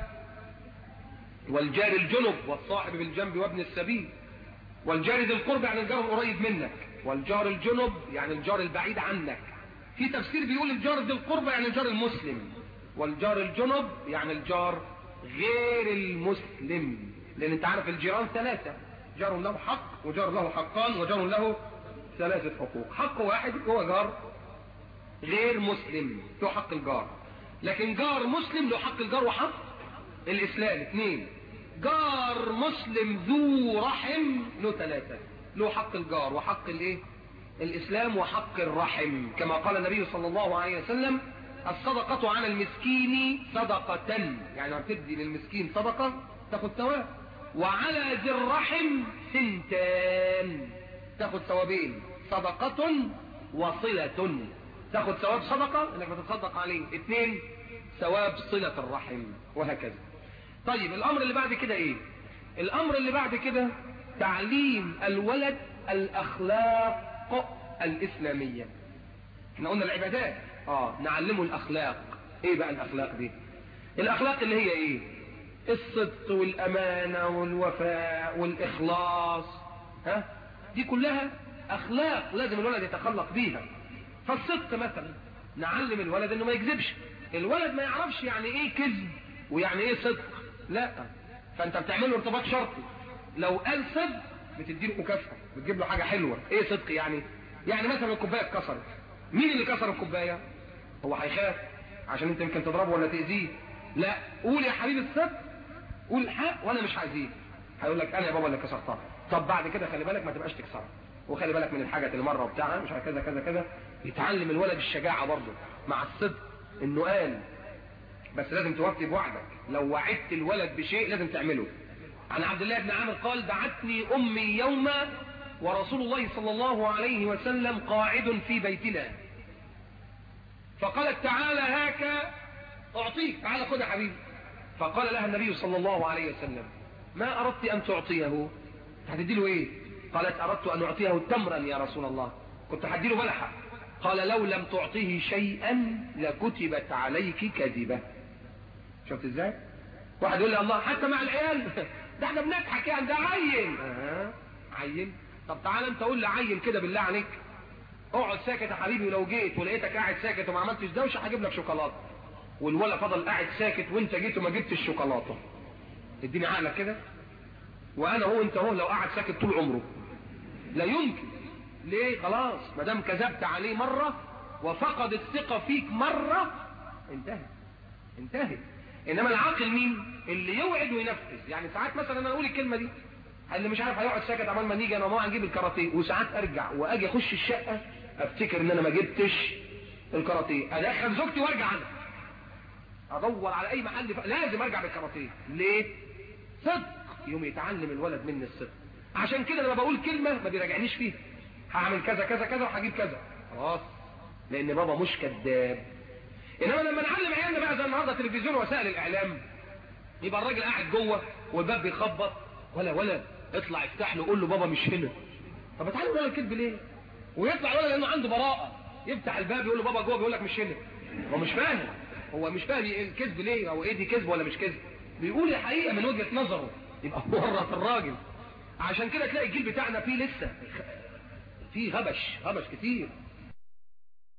والجار الجنب والصاحب بالجنب وابن السبيل والجار ذي القرب يعني الجار القريب منك والجار الجنب يعني الجار البعيد عنك في تفسير بيقول الجار ذي القرب يعني الجار المسلم والجار الجنب يعني الجار غير المسلم لان انت عارف الجيران ثلاثة جار له حق وجار له حقان وجار له ثلاثة حقوق حق واحد هو جار غير مسلم له حق الجار لكن جار مسلم له حق الجار وحق الاسلام اثنين جار مسلم ذو رحم له ثلاثة له حق الجار وحق الايه الاسلام وحق الرحم كما قال النبي صلى الله عليه وسلم الصدقة على المسكين صدقة يعني هتدي للمسكين صدقة تاخد ثواب وعلى ذي الرحم سنتان تاخد ثوابين صدقة وصلة تاخد ثواب صدقة انك بتتصدق عليه اثنين ثواب صلة الرحم وهكذا طيب الامر اللي بعد كده ايه الامر اللي بعد كده تعليم الولد الاخلاق الاسلامية احنا قلنا العبادات اه نعلمه الاخلاق ايه بقى الاخلاق دي الاخلاق اللي هي ايه الصدق والامانة والوفاء والاخلاص ها دي كلها اخلاق لازم الولد يتخلق بيها فالصدق مثلا نعلم الولد انه ما يكذبش الولد ما يعرفش يعني ايه كذب ويعني ايه صدق لا فانت بتعمل له ارتباط شرطي لو قال صدق بتديله مكافأة بتجيب له حاجة حلوة ايه صدق يعني يعني مثلا الكوباية اتكسرت مين اللي كسر الكوباية هو هيخاف عشان انت يمكن تضربه ولا تأذيه لا قول يا حبيبي الصدق قول الحق وانا مش هأذيه هيقول لك انا يا بابا اللي كسرتها طب بعد كده خلي بالك ما تبقاش تكسرها وخلي بالك من الحاجة اللي مرة وبتاعها مش كذا كذا كذا يتعلم الولد الشجاعة برضه مع الصدق انه قال بس لازم توفي بوعدك لو وعدت الولد بشيء لازم تعمله عن عبد الله بن عامر قال دعتني امي يوما ورسول الله صلى الله عليه وسلم قاعد في بيتنا فقالت تعالى هاك أعطيك تعالى خذ يا حبيبي فقال لها النبي صلى الله عليه وسلم ما أردت أن تعطيه هتدي له إيه قالت أردت أن أعطيه تمرا يا رسول الله كنت هدي له بلحة قال لو لم تعطيه شيئا لكتبت عليك كذبة شفت ازاي واحد يقول لي الله حتى مع العيال ده احنا بنضحك يعني ده عين اه عين طب تعالى انت قول لي عين كده بالله عليك اقعد ساكت يا حبيبي ولو جيت ولقيتك قاعد ساكت وما عملتش دوشه هجيب لك شوكولاته والولا فضل قاعد ساكت وانت جيت وما جبتش الشوكولاته اديني عقلك كده وانا هو انت هو لو قاعد ساكت طول عمره لا يمكن ليه خلاص ما دام كذبت عليه مره وفقد الثقه فيك مره انتهت انتهت انما العاقل مين اللي يوعد وينفذ يعني ساعات مثلا انا اقول الكلمه دي اللي مش عارف هيقعد ساكت عمال ما نيجي انا وما هنجيب الكاراتيه وساعات ارجع واجي اخش الشقه افتكر ان انا ما جبتش الكاراتيه ادخل زوجتي وارجع انا ادور على اي محل ف... لازم ارجع بالكاراتيه ليه صدق يوم يتعلم الولد مني الصدق عشان كده لما بقول كلمه ما بيراجعنيش فيها هعمل كذا كذا كذا وهجيب كذا خلاص لان بابا مش كذاب انما لما نعلم عيالنا بقى زي النهارده تلفزيون وسائل الاعلام يبقى الراجل قاعد جوه والباب بيخبط ولا ولا اطلع افتح له قول له بابا مش هنا طب اتعلم ولا الكذب ليه ويطلع ولا لانه عنده براءه يفتح الباب يقول له بابا جوه بيقول لك مش هنا هو مش فاهم هو مش فاهم الكذب ليه او ايه دي كذب ولا مش كذب بيقول الحقيقه من وجهه نظره يبقى ورط الراجل عشان كده تلاقي الجيل بتاعنا فيه لسه فيه غبش غبش كتير